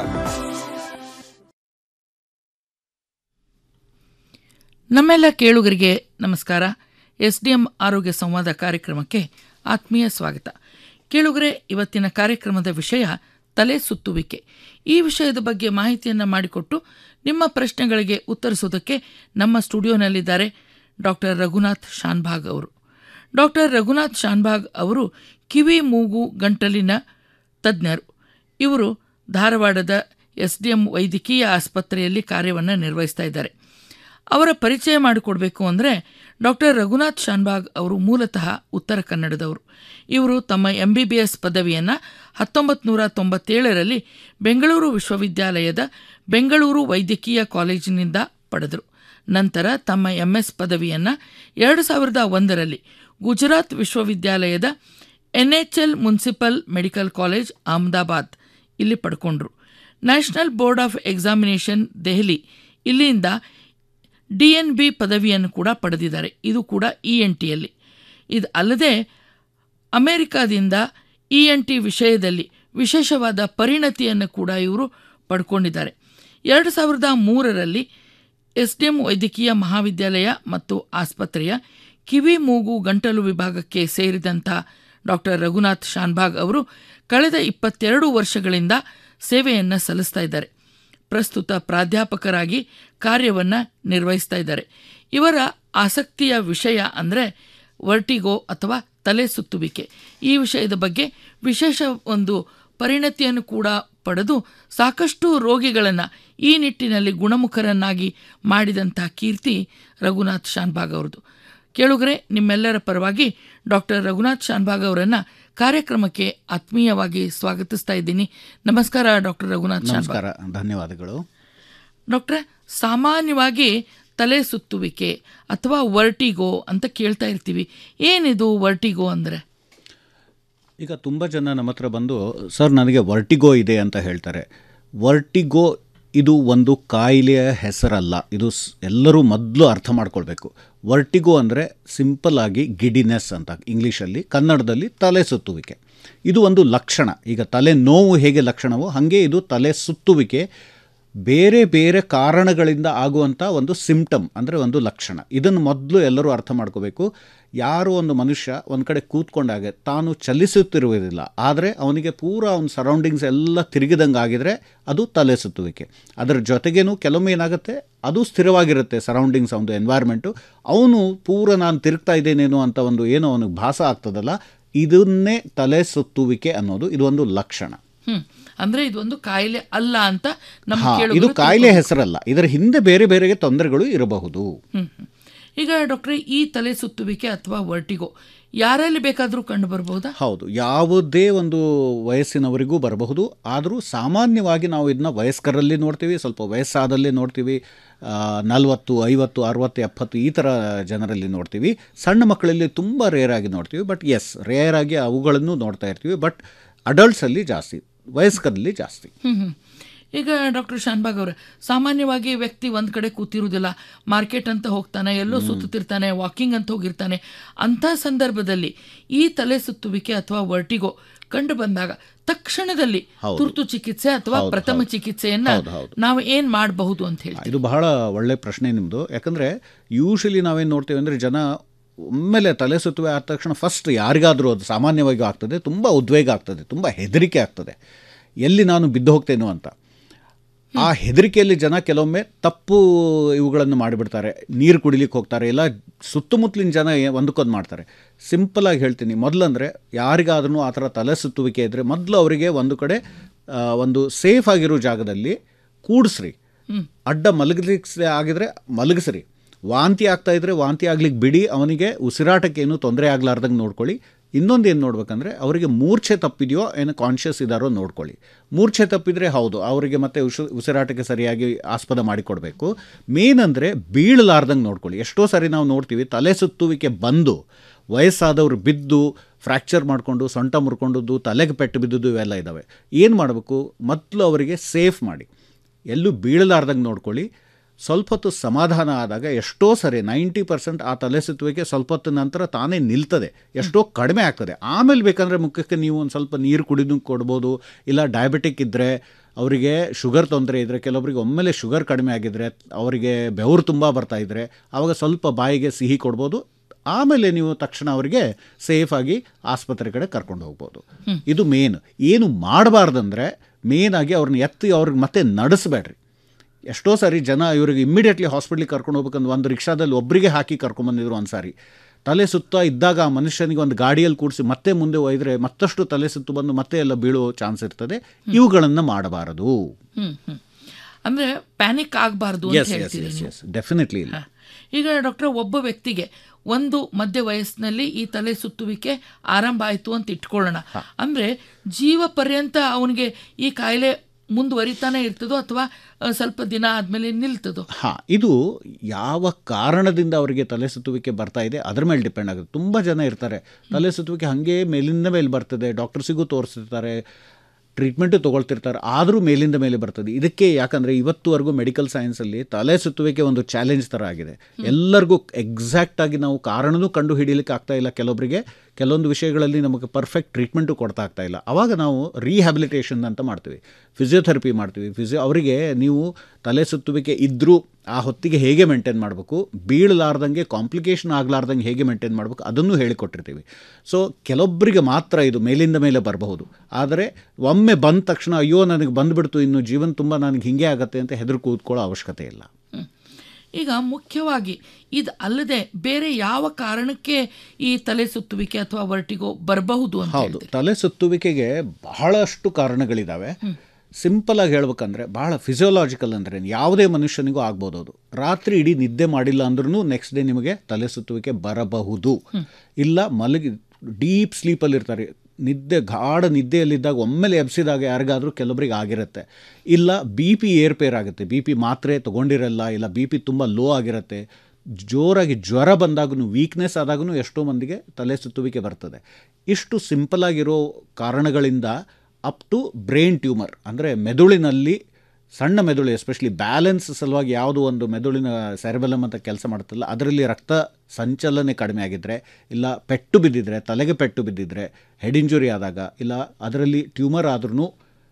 ನಮ್ಮೆಲ್ಲ ಕೇಳುಗರಿಗೆ ನಮಸ್ಕಾರ ಎಸ್ ಡಿ ಎಂ ಆರೋಗ್ಯ ಸಂವಾದ ಕಾರ್ಯಕ್ರಮಕ್ಕೆ ಆತ್ಮೀಯ ಸ್ವಾಗತ ಕೇಳುಗರೆ ಇವತ್ತಿನ ಕಾರ್ಯಕ್ರಮದ ವಿಷಯ ತಲೆ ಸುತ್ತುವಿಕೆ ಈ ವಿಷಯದ ಬಗ್ಗೆ ಮಾಹಿತಿಯನ್ನು ಮಾಡಿಕೊಟ್ಟು ನಿಮ್ಮ ಪ್ರಶ್ನೆಗಳಿಗೆ ಉತ್ತರಿಸುವುದಕ್ಕೆ ನಮ್ಮ ಸ್ಟುಡಿಯೋನಲ್ಲಿದ್ದಾರೆ ಡಾಕ್ಟರ್ ರಘುನಾಥ್ ಶಾನ್ಭಾಗ್ ಅವರು ಡಾಕ್ಟರ್ ರಘುನಾಥ್ ಶಾನ್ಭಾಗ್ ಅವರು ಕಿವಿ ಮೂಗು ಗಂಟಲಿನ ತಜ್ಞರು ಇವರು ಧಾರವಾಡದ ಎಸ್ ಡಿ ಎಂ ವೈದ್ಯಕೀಯ ಆಸ್ಪತ್ರೆಯಲ್ಲಿ ಕಾರ್ಯವನ್ನು ನಿರ್ವಹಿಸ್ತಾ ಇದ್ದಾರೆ ಅವರ ಪರಿಚಯ ಮಾಡಿಕೊಡ್ಬೇಕು ಅಂದರೆ ಡಾಕ್ಟರ್ ರಘುನಾಥ್ ಶಾನ್ಬಾಗ್ ಅವರು ಮೂಲತಃ ಉತ್ತರ ಕನ್ನಡದವರು ಇವರು ತಮ್ಮ ಎಂ ಬಿ ಬಿ ಎಸ್ ಪದವಿಯನ್ನು ಹತ್ತೊಂಬತ್ತು ನೂರ ತೊಂಬತ್ತೇಳರಲ್ಲಿ ಬೆಂಗಳೂರು ವಿಶ್ವವಿದ್ಯಾಲಯದ ಬೆಂಗಳೂರು ವೈದ್ಯಕೀಯ ಕಾಲೇಜಿನಿಂದ ಪಡೆದರು ನಂತರ ತಮ್ಮ ಎಂಎಸ್ ಪದವಿಯನ್ನು ಎರಡು ಸಾವಿರದ ಒಂದರಲ್ಲಿ ಗುಜರಾತ್ ವಿಶ್ವವಿದ್ಯಾಲಯದ NHL municipal medical college Ahmedabad ಇಲ್ಲಿ ಪಡ್ಕೊಂಡ್ರು national board of examination Delhi ಇಲ್ಲಿಂದ ಡಿ ಎನ್ ಬಿ ಪದವಿಯನ್ನು ಕೂಡ ಪಡೆದಿದ್ದಾರೆ ಇದು ಕೂಡ ಇ ಎನ್ ಟಿಯಲ್ಲಿ ಇದು ಅಲ್ಲದೆ ಅಮೆರಿಕಾದಿಂದ ಇ ಎನ್ ಟಿ ವಿಷಯದಲ್ಲಿ ವಿಶೇಷವಾದ ಪರಿಣತಿಯನ್ನು ಕೂಡ ಇವರು ಪಡ್ಕೊಂಡಿದ್ದಾರೆ ಎರಡು ಸಾವಿರದ ಮೂರರಲ್ಲಿ ಎಸ್ ಡಿ ಎಂ ವೈದ್ಯಕೀಯ ಮಹಾವಿದ್ಯಾಲಯ ಮತ್ತು ಆಸ್ಪತ್ರೆಯ ಕಿವಿ ಮೂಗು ಗಂಟಲು ವಿಭಾಗಕ್ಕೆ ಸೇರಿದಂಥ ಡಾಕ್ಟರ್ ರಘುನಾಥ್ ಶಾನ್ಭಾಗ್ ಅವರು ಕಳೆದ ಇಪ್ಪತ್ತೆರಡು ವರ್ಷಗಳಿಂದ ಸೇವೆಯನ್ನು ಸಲ್ಲಿಸ್ತಾ ಇದ್ದಾರೆ ಪ್ರಸ್ತುತ ಪ್ರಾಧ್ಯಾಪಕರಾಗಿ ಕಾರ್ಯವನ್ನು ನಿರ್ವಹಿಸ್ತಾ ಇದ್ದಾರೆ ಇವರ ಆಸಕ್ತಿಯ ವಿಷಯ ಅಂದರೆ ವರ್ಟಿಗೋ ಅಥವಾ ತಲೆ ಸುತ್ತುವಿಕೆ ಈ ವಿಷಯದ ಬಗ್ಗೆ ವಿಶೇಷ ಒಂದು ಪರಿಣತಿಯನ್ನು ಕೂಡ ಪಡೆದು ಸಾಕಷ್ಟು ರೋಗಿಗಳನ್ನು ಈ ನಿಟ್ಟಿನಲ್ಲಿ ಗುಣಮುಖರನ್ನಾಗಿ ಮಾಡಿದಂಥ ಕೀರ್ತಿ ರಘುನಾಥ್ ಶಾನ್ಭಾಗ್ ಅವ್ರದ್ದು ಕೇಳುಗರೆ ನಿಮ್ಮೆಲ್ಲರ ಪರವಾಗಿ ಡಾಕ್ಟರ್ ರಘುನಾಥ್ ಶಾನ್ಭಾಗ್ ಅವರನ್ನು ಕಾರ್ಯಕ್ರಮಕ್ಕೆ ಆತ್ಮೀಯವಾಗಿ ಸ್ವಾಗತಿಸ್ತಾ ಇದ್ದೀನಿ ನಮಸ್ಕಾರ ಡಾಕ್ಟರ್ ರಘುನಾಥ್ ಶಾನ್ಭಾಗ್ ನಮಸ್ಕಾರ ಧನ್ಯವಾದಗಳು ಡಾಕ್ಟ್ರೆ ಸಾಮಾನ್ಯವಾಗಿ ತಲೆ ಸುತ್ತುವಿಕೆ ಅಥವಾ ವರ್ಟಿಗೋ ಅಂತ ಕೇಳ್ತಾ ಇರ್ತೀವಿ ಏನಿದು ವರ್ಟಿಗೋ ಅಂದರೆ ಈಗ ತುಂಬ ಜನ ನಮ್ಮ ಹತ್ರ ಬಂದು ಸರ್ ನನಗೆ ವರ್ಟಿಗೋ ಇದೆ ಅಂತ ಹೇಳ್ತಾರೆ ವರ್ಟಿಗೋ ಇದು ಒಂದು ಕಾಯಿಲೆಯ ಹೆಸರಲ್ಲ ಇದು ಸ್- ಎಲ್ಲರೂ ಮೊದಲು ಅರ್ಥ ಮಾಡ್ಕೊಳ್ಬೇಕು ವರ್ಟಿಗೋ ಅಂದರೆ ಸಿಂಪಲ್ ಆಗಿ ಗಿಡಿನೆಸ್ ಅಂತ ಇಂಗ್ಲೀಷಲ್ಲಿ ಕನ್ನಡದಲ್ಲಿ ತಲೆ ಸುತ್ತುವಿಕೆ ಇದು ಒಂದು ಲಕ್ಷಣ ಈಗ ತಲೆ ನೋವು ಹೇಗೆ ಲಕ್ಷಣವೋ ಹಾಗೆ ಇದು ತಲೆ ಸುತ್ತುವಿಕೆ ಬೇರೆ ಬೇರೆ ಕಾರಣಗಳಿಂದ ಆಗುವಂಥ ಒಂದು ಸಿಂಪ್ಟಮ್ ಅಂದರೆ ಒಂದು ಲಕ್ಷಣ ಇದನ್ನು ಮೊದಲು ಎಲ್ಲರೂ ಅರ್ಥ ಮಾಡ್ಕೋಬೇಕು ಯಾರೋ ಒಂದು ಮನುಷ್ಯ ಒಂದು ಕಡೆ ಕೂತ್ಕೊಂಡಾಗೆ ತಾನು ಚಲಿಸುತ್ತಿರುವುದಿಲ್ಲ ಆದರೆ ಅವನಿಗೆ ಪೂರ ಅವನ ಸರೌಂಡಿಂಗ್ಸ್ ಎಲ್ಲ ತಿರುಗಿದಂಗೆ ಆಗಿದ್ರೆ ಅದು ತಲೆ ಸುತ್ತುವಿಕೆ ಅದರ ಜೊತೆಗೇನು ಕೆಲವೊಮ್ಮೆ ಏನಾಗುತ್ತೆ ಅದು ಸ್ಥಿರವಾಗಿರುತ್ತೆ ಸರೌಂಡಿಂಗ್ಸ್ ಅವನದು ಎನ್ವೈರ್ಮೆಂಟು ಅವನು ಪೂರ ನಾನು ತಿರುಗ್ತಾ ಇದ್ದೇನೇನೋ ಅಂತ ಒಂದು ಏನೋ ಅವನಿಗೆ ಭಾಸ ಆಗ್ತದಲ್ಲ ಇದನ್ನೇ ತಲೆ ಸುತ್ತುವಿಕೆ ಅನ್ನೋದು ಇದು ಒಂದು ಲಕ್ಷಣ ಹ್ಮ್ ಅಂದ್ರೆ ಇದೊಂದು ಕಾಯಿಲೆ ಅಲ್ಲ ಅಂತ ನಮ್ಮ ಹಾ ಕೇಳುಗರು ಇದು ಕಾಯಿಲೆ ತಿಳ್ಕೊಬೇಕು. ಹೆಸರಲ್ಲ ಇದರ ಹಿಂದೆ ಬೇರೆ ಬೇರೆ ತೊಂದರೆಗಳು ಇರಬಹುದು ಹ್ಮ್ ಹ್ಮ್. ಈಗ ಡಾಕ್ಟ್ರೆ ಈ ತಲೆ ಸುತ್ತುವಿಕೆ ಅಥವಾ ವರ್ಟಿಗೋ ಯಾರಲ್ಲಿ ಬೇಕಾದರೂ ಕಂಡು ಬರಬಹುದಾ ಹೌದು ಯಾವುದೇ ಒಂದು ವಯಸ್ಸಿನವರಿಗೂ ಬರಬಹುದು ಆದರೂ ಸಾಮಾನ್ಯವಾಗಿ ನಾವು ಇದನ್ನ ವಯಸ್ಕರಲ್ಲಿ ನೋಡ್ತೀವಿ ಸ್ವಲ್ಪ ವಯಸ್ಸಾದಲ್ಲಿ ನೋಡ್ತೀವಿ ನಲವತ್ತು ಐವತ್ತು ಅರವತ್ತು ಎಪ್ಪತ್ತು ಈ ಥರ ಜನರಲ್ಲಿ ನೋಡ್ತೀವಿ ಸಣ್ಣ ಮಕ್ಕಳಲ್ಲಿ ತುಂಬ ರೇರ್ ಆಗಿ ನೋಡ್ತೀವಿ ಬಟ್ ಎಸ್ ರೇರ್ ಆಗಿ ಅವುಗಳನ್ನು ನೋಡ್ತಾ ಇರ್ತೀವಿ ಬಟ್ ಅಡಲ್ಟ್ಸಲ್ಲಿ ಜಾಸ್ತಿ ವಯಸ್ಕರಲ್ಲಿ ಜಾಸ್ತಿ ಹ್ಮ್ ಹ್ಮ್. ಈಗ ಡಾಕ್ಟರ್ ಶಾನ್ಬಾಗ್ ಅವರೇ ಸಾಮಾನ್ಯವಾಗಿ ವ್ಯಕ್ತಿ ಒಂದ್ ಕಡೆ ಕೂತಿರುವುದಿಲ್ಲ ಮಾರ್ಕೆಟ್ ಅಂತ ಹೋಗ್ತಾನೆ ಎಲ್ಲೋ ಸುತ್ತುತ್ತಿರ್ತಾನೆ ವಾಕಿಂಗ್ ಅಂತ ಹೋಗಿರ್ತಾನೆ ಅಂಥ ಸಂದರ್ಭದಲ್ಲಿ ಈ ತಲೆ ಸುತ್ತುವಿಕೆ ಅಥವಾ ವರ್ಟಿಗೋ ಕಂಡು ಬಂದಾಗ ತಕ್ಷಣದಲ್ಲಿ ಹೌದು. ತುರ್ತು ಚಿಕಿತ್ಸೆ ಅಥವಾ ಹೌದು, ಪ್ರಥಮ ಹೌದು. ಚಿಕಿತ್ಸೆಯನ್ನ ಹೌದು, ಹೌದು. ನಾವು ಏನ್ ಮಾಡಬಹುದು ಅಂತ ಹೇಳಿ ಇದು ಬಹಳ ಒಳ್ಳೆ ಪ್ರಶ್ನೆ ನಿಮ್ಮದು ಯಾಕಂದರೆ ಯೂಶಲಿ ನಾವೇನು ನೋಡ್ತೀವಿ ಅಂದರೆ ಜನ ಒಮ್ಮೆಲೆ ತಲೆ ಸುತ್ತುವೆ ಆದ ತಕ್ಷಣ ಫಸ್ಟ್ ಯಾರಿಗಾದರೂ ಅದು ಸಾಮಾನ್ಯವಾಗಿ ಆಗ್ತದೆ ತುಂಬ ಉದ್ವೇಗ ಆಗ್ತದೆ ತುಂಬ ಹೆದರಿಕೆ ಆಗ್ತದೆ ಎಲ್ಲಿ ನಾನು ಬಿದ್ದು ಹೋಗ್ತೇನೋ ಅಂತ ಆ ಹೆದರಿಕೆಯಲ್ಲಿ ಜನ ಕೆಲವೊಮ್ಮೆ ತಪ್ಪು ಇವುಗಳನ್ನು ಮಾಡಿಬಿಡ್ತಾರೆ ನೀರು ಕುಡಿಲಿಕ್ಕೆ ಹೋಗ್ತಾರೆ ಇಲ್ಲ ಸುತ್ತಮುತ್ತಲಿನ ಜನ ಏ- ಒಂದಕ್ಕೊಂದು ಮಾಡ್ತಾರೆ ಸಿಂಪಲಾಗಿ ಹೇಳ್ತೀನಿ ಮೊದಲಂದರೆ ಯಾರಿಗಾದ್ರೂ ಆ ಥರ ತಲೆ ಸುತ್ತುವಿಕೆ ಇದ್ದರೆ ಮೊದಲು ಅವರಿಗೆ ಒಂದು ಕಡೆ ಆ, ಒಂದು ಸೇಫ್ ಆಗಿರೋ ಜಾಗದಲ್ಲಿ ಕೂಡಿಸ್ರಿ ಹ್ಮ್. ಅಡ್ಡ ಮಲಗಲಿಕ್ಕೆ ಆಗಿದ್ರೆ ಮಲಗಿಸ್ರಿ ವಾಂತಿ ಆಗ್ತಾ ಇದ್ರೆ ವಾಂತಿ ಆಗ್ಲಿಕ್ಕೆ ಬಿಡಿ ಅವನಿಗೆ ಉಸಿರಾಟಕ್ಕೆ ಏನು ತೊಂದರೆ ಆಗ್ಲಾರ್ದಂಗೆ ನೋಡ್ಕೊಳ್ಳಿ ಇನ್ನೊಂದು ಏನು ನೋಡ್ಬೇಕಂದ್ರೆ ಅವರಿಗೆ ಮೂರ್ಛೆ ತಪ್ಪಿದೆಯೋ ಏನು ಕಾನ್ಷಿಯಸ್ ಇದ್ದಾರೋ ನೋಡ್ಕೊಳ್ಳಿ ಮೂರ್ಛೆ ತಪ್ಪಿದರೆ ಹೌದು ಅವರಿಗೆ ಮತ್ತೆ ಉಸು ಉಸಿರಾಟಕ್ಕೆ ಸರಿಯಾಗಿ ಆಸ್ಪದ ಮಾಡಿಕೊಡ್ಬೇಕು ಮೇನ್ ಅಂದರೆ ಬೀಳಲಾರ್ದಂಗೆ ನೋಡ್ಕೊಳ್ಳಿ ಎಷ್ಟೋ ಸರಿ ನಾವು ನೋಡ್ತೀವಿ ತಲೆ ಸುತ್ತುವಿಕೆ ಬಂದು ವಯಸ್ಸಾದವರು ಬಿದ್ದು ಫ್ರ್ಯಾಕ್ಚರ್ ಮಾಡಿಕೊಂಡು ಸೊಂಟ ಮುರ್ಕೊಂಡದ್ದು ತಲೆಗೆ ಪೆಟ್ಟು ಬಿದ್ದದ್ದು ಇವೆಲ್ಲ ಇದ್ದಾವೆ ಏನು ಮಾಡಬೇಕು ಮೊದಲು ಅವರಿಗೆ ಸೇಫ್ ಮಾಡಿ ಎಲ್ಲೂ ಬೀಳಲಾರ್ದಂಗೆ ನೋಡ್ಕೊಳ್ಳಿ ಸ್ವಲ್ಪ ಹೊತ್ತು ಸಮಾಧಾನ ಆದಾಗ ಎಷ್ಟೋ ಸರಿ ನೈಂಟಿ ಪರ್ಸೆಂಟ್ ಆ ತಲೆ ಸುತ್ತುವಿಕೆ ಸ್ವಲ್ಪ ಹೊತ್ತು ನಂತರ ತಾನೇ ನಿಲ್ತದೆ ಎಷ್ಟೋ ಕಡಿಮೆ ಆಗ್ತದೆ ಆಮೇಲೆ ಬೇಕಂದರೆ ಮುಖಕ್ಕೆ ನೀವು ಒಂದು ಸ್ವಲ್ಪ ನೀರು ಕುಡಿದು ಕೊಡ್ಬೋದು ಇಲ್ಲ ಡಯಾಬಿಟಿಕ್ ಇದ್ದರೆ ಅವರಿಗೆ ಶುಗರ್ ತೊಂದರೆ ಇದ್ದರೆ ಕೆಲವರಿಗೆ ಒಮ್ಮೆಲೆ ಶುಗರ್ ಕಡಿಮೆ ಆಗಿದ್ದರೆ ಅವರಿಗೆ ಬೆವರು ತುಂಬ ಬರ್ತಾ ಇದ್ದರೆ ಆವಾಗ ಸ್ವಲ್ಪ ಬಾಯಿಗೆ ಸಿಹಿ ಕೊಡ್ಬೋದು ಆಮೇಲೆ ನೀವು ತಕ್ಷಣ ಅವರಿಗೆ ಸೇಫಾಗಿ ಆಸ್ಪತ್ರೆ ಕಡೆ ಕರ್ಕೊಂಡು ಹೋಗ್ಬೋದು ಹ್ಮ್. ಇದು ಮೇನ್ ಏನು ಮಾಡಬಾರ್ದಂದ್ರೆ ಮೇನ್ ಆಗಿ ಅವ್ರನ್ನ ಎತ್ತಿ ಅವ್ರಿಗೆ ಮತ್ತೆ ನಡೆಸಬೇಡ್ರಿ ಎಷ್ಟೋ ಸಾರಿ ಜನ ಇವ್ರಿಗೆ ಇಮ್ಮಿಡಿಯೇಟ್ಲಿ ಹಾಸ್ಪಿಟ್ಲಿಗೆ ಕರ್ಕೊಂಡು ಹೋಗ್ಬೇಕಂದ್ರೆ ಒಂದು ರಿಕ್ಷಾದಲ್ಲಿ ಒಬ್ಬರಿಗೆ ಹಾಕಿ ಕರ್ಕೊಂಬಂದಿದ್ರು ಒಂದು ಸಾರಿ ತಲೆ ಸುತ್ತ ಇದ್ದಾಗ ಆ ಮನುಷ್ಯನಿಗೆ ಒಂದು ಗಾಡಿಯಲ್ಲಿ ಕೂಡಿಸಿ ಮತ್ತೆ ಮುಂದೆ ಒಯ್ದರೆ ಮತ್ತಷ್ಟು ತಲೆ ಸುತ್ತು ಬಂದು ಮತ್ತೆ ಎಲ್ಲ ಬೀಳೋ ಚಾನ್ಸ್ ಇರ್ತದೆ ಇವುಗಳನ್ನು ಮಾಡಬಾರದು ಹ್ಮ್ ಹ್ಮ್ ಅಂದ್ರೆ ಪ್ಯಾನಿಕ್ ಆಗಬಾರ್ದು ಅಂತ ಎಸ್ ಎಸ್ ಹೇಳ್ತೀರಿ ಎಸ್ ನೀವು ಎಸ್ ಡೆಫಿನೆಟ್ಲಿ ಇಲ್ಲ ಈಗ ಡಾಕ್ಟರ್ ಒಬ್ಬ ವ್ಯಕ್ತಿಗೆ ಒಂದು ಮಧ್ಯ ವಯಸ್ಸಿನಲ್ಲಿ ಈ ತಲೆ ಸುತ್ತುವಿಕೆ ಆರಂಭ ಆಯಿತು ಅಂತ ಇಟ್ಕೊಳ್ಳೋಣ ಅಂದ್ರೆ ಜೀವ ಪರ್ಯಂತ ಅವನಿಗೆ ಈ ಕಾಯಿಲೆ ಮುಂದುವರಿತಾನೆ ಇರ್ತದೋ ಅಥವಾ ಆ, ಸ್ವಲ್ಪ ದಿನ ಆದ್ಮೇಲೆ ನಿಲ್ತದೋ ಹಾಂ ಇದು ಯಾವ ಕಾರಣದಿಂದ ಅವರಿಗೆ ತಲೆ ಸುತ್ತುವಿಕೆ ಬರ್ತಾ ಇದೆ ಅದ್ರ ಮೇಲೆ ಡಿಪೆಂಡ್ ಆಗುತ್ತೆ ತುಂಬ ಜನ ಇರ್ತಾರೆ ತಲೆ ಸುತ್ತುವಿಕೆ ಹಾಗೆ ಮೇಲಿಂದ ಮೇಲೆ ಬರ್ತದೆ ಡಾಕ್ಟರ್ಸಿಗೂ ತೋರಿಸ್ತಿರ್ತಾರೆ ಟ್ರೀಟ್ಮೆಂಟು ತೊಗೊಳ್ತಿರ್ತಾರೆ ಆದರೂ ಮೇಲಿಂದ ಮೇಲೆ ಬರ್ತದೆ ಇದಕ್ಕೆ ಯಾಕಂದರೆ ಇವತ್ತುವರೆಗೂ ಮೆಡಿಕಲ್ ಸೈನ್ಸಲ್ಲಿ ತಲೆ ಸುತ್ತುವಿಕೆ ಒಂದು ಚಾಲೆಂಜ್ ಥರ ಆಗಿದೆ ಎಲ್ಲರಿಗೂ ಎಕ್ಸಾಕ್ಟಾಗಿ ನಾವು ಕಾರಣನೂ ಕಂಡು ಹಿಡಿಯಲಿಕ್ಕೆ ಆಗ್ತಾ ಇಲ್ಲ ಕೆಲವೊಬ್ಬರಿಗೆ ಕೆಲವೊಂದು ವಿಷಯಗಳಲ್ಲಿ ನಮಗೆ ಪರ್ಫೆಕ್ಟ್ ಟ್ರೀಟ್ಮೆಂಟು ಕೊಡ್ತಾ ಆಗ್ತಾ ಇಲ್ಲ ಆವಾಗ ನಾವು ರೀಹ್ಯಾಬಿಲಿಟೇಷನ್ ಅಂತ ಮಾಡ್ತೀವಿ ಫಿಸಿಯೋಥೆರಪಿ ಮಾಡ್ತೀವಿ ಫಿಸಿಯೋ ಅವರಿಗೆ ನೀವು ತಲೆ ಸುತ್ತುವಿಕೆ ಇದ್ದರೂ ಆ ಹೊತ್ತಿಗೆ ಹೇಗೆ ಮೇಂಟೈನ್ ಮಾಡಬೇಕು ಬೀಳಲಾರ್ದಂಗೆ ಕಾಂಪ್ಲಿಕೇಶನ್ ಆಗಲಾರ್ದಂಗೆ ಹೇಗೆ ಮೇಂಟೈನ್ ಮಾಡಬೇಕು ಅದನ್ನು ಹೇಳಿಕೊಟ್ಟಿರ್ತೀವಿ ಸೊ ಕೆಲವೊಬ್ಬರಿಗೆ ಮಾತ್ರ ಇದು ಮೇಲಿಂದ ಮೇಲೆ ಬರಬಹುದು ಆದರೆ ಒಮ್ಮೆ ಬಂದ ತಕ್ಷಣ ಅಯ್ಯೋ ನನಗೆ ಬಂದುಬಿಡ್ತು ಇನ್ನು ಜೀವನ ತುಂಬ ನನಗೆ ಹಿಂಗೆ ಆಗತ್ತೆ ಅಂತ ಹೆದರು ಕೂತ್ಕೊಳ್ಳೋ ಅವಶ್ಯಕತೆ ಇಲ್ಲ ಈಗ ಮುಖ್ಯವಾಗಿ ಇದು ಅಲ್ಲದೆ ಬೇರೆ ಯಾವ ಕಾರಣಕ್ಕೆ ಈ ತಲೆ ಸುತ್ತುವಿಕೆ ಅಥವಾ ವರ್ಟಿಗೋ ಬರಬಹುದು ಅಂತ ಹೌದು ತಲೆ ಸುತ್ತುವಿಕೆಗೆ ಬಹಳಷ್ಟು ಕಾರಣಗಳಿದ್ದಾವೆ ಸಿಂಪಲ್ ಆಗಿ ಹೇಳ್ಬೇಕಂದ್ರೆ ಬಹಳ ಫಿಸಿಯೋಲಾಜಿಕಲ್ ಅಂದರೆ ಯಾವುದೇ ಮನುಷ್ಯನಿಗೂ ಆಗ್ಬೋದು ಅದು ರಾತ್ರಿ ಇಡೀ ನಿದ್ದೆ ಮಾಡಿಲ್ಲ ಅಂದ್ರೂ ನೆಕ್ಸ್ಟ್ ಡೇ ನಿಮಗೆ ತಲೆ ಸುತ್ತುವಿಕೆ ಬರಬಹುದು ಇಲ್ಲ ಮಲಗಿ ಡೀಪ್ ಸ್ಲೀಪಲ್ಲಿ ಇರ್ತಾರೆ ನಿದ್ದೆ ಗಾಢ ನಿದ್ದೆಯಲ್ಲಿದ್ದಾಗ ಒಮ್ಮೆಲೆ ಎಬ್ಸಿದಾಗ ಯಾರಿಗಾದರೂ ಕೆಲವೊಬ್ಬರಿಗೆ ಆಗಿರುತ್ತೆ ಇಲ್ಲ ಬಿ ಪಿ ಏರ್ಪೇರ್ ಆಗುತ್ತೆ ಬಿ ಪಿ ಮಾತ್ರೆ ತೊಗೊಂಡಿರಲ್ಲ ಇಲ್ಲ ಬಿ ಪಿ ತುಂಬ ಲೋ ಆಗಿರುತ್ತೆ ಜೋರಾಗಿ ಜ್ವರ ಬಂದಾಗೂ ವೀಕ್ನೆಸ್ ಆದಾಗೂ ಎಷ್ಟೋ ಮಂದಿಗೆ ತಲೆ ಸುತ್ತುವಿಕೆ ಬರ್ತದೆ ಇಷ್ಟು ಸಿಂಪಲ್ ಆಗಿರೋ ಕಾರಣಗಳಿಂದ ಅಪ್ ಟು ಬ್ರೈನ್ ಟ್ಯೂಮರ್ ಅಂದರೆ ಮೆದುಳಿನಲ್ಲಿ ಸಣ್ಣ ಮೆದುಳು ಎಸ್ಪೆಷಲಿ ಬ್ಯಾಲೆನ್ಸ್ ಸಲುವಾಗಿ ಯಾವುದು ಒಂದು ಮೆದುಳಿನ ಸೆರೆಬೆಲಮ್ ಅಂತ ಕೆಲಸ ಮಾಡುತ್ತಲ್ಲ ಅದರಲ್ಲಿ ರಕ್ತ ಸಂಚಲನೆ ಕಡಿಮೆ ಆಗಿದ್ದರೆ ಇಲ್ಲ ಪೆಟ್ಟು ಬಿದ್ದಿದ್ರೆ ತಲೆಗೆ ಪೆಟ್ಟು ಬಿದ್ದಿದ್ರೆ ಹೆಡ್ ಇಂಜುರಿ ಆದಾಗ ಇಲ್ಲ ಅದರಲ್ಲಿ ಟ್ಯೂಮರ್ ಆದ್ರೂ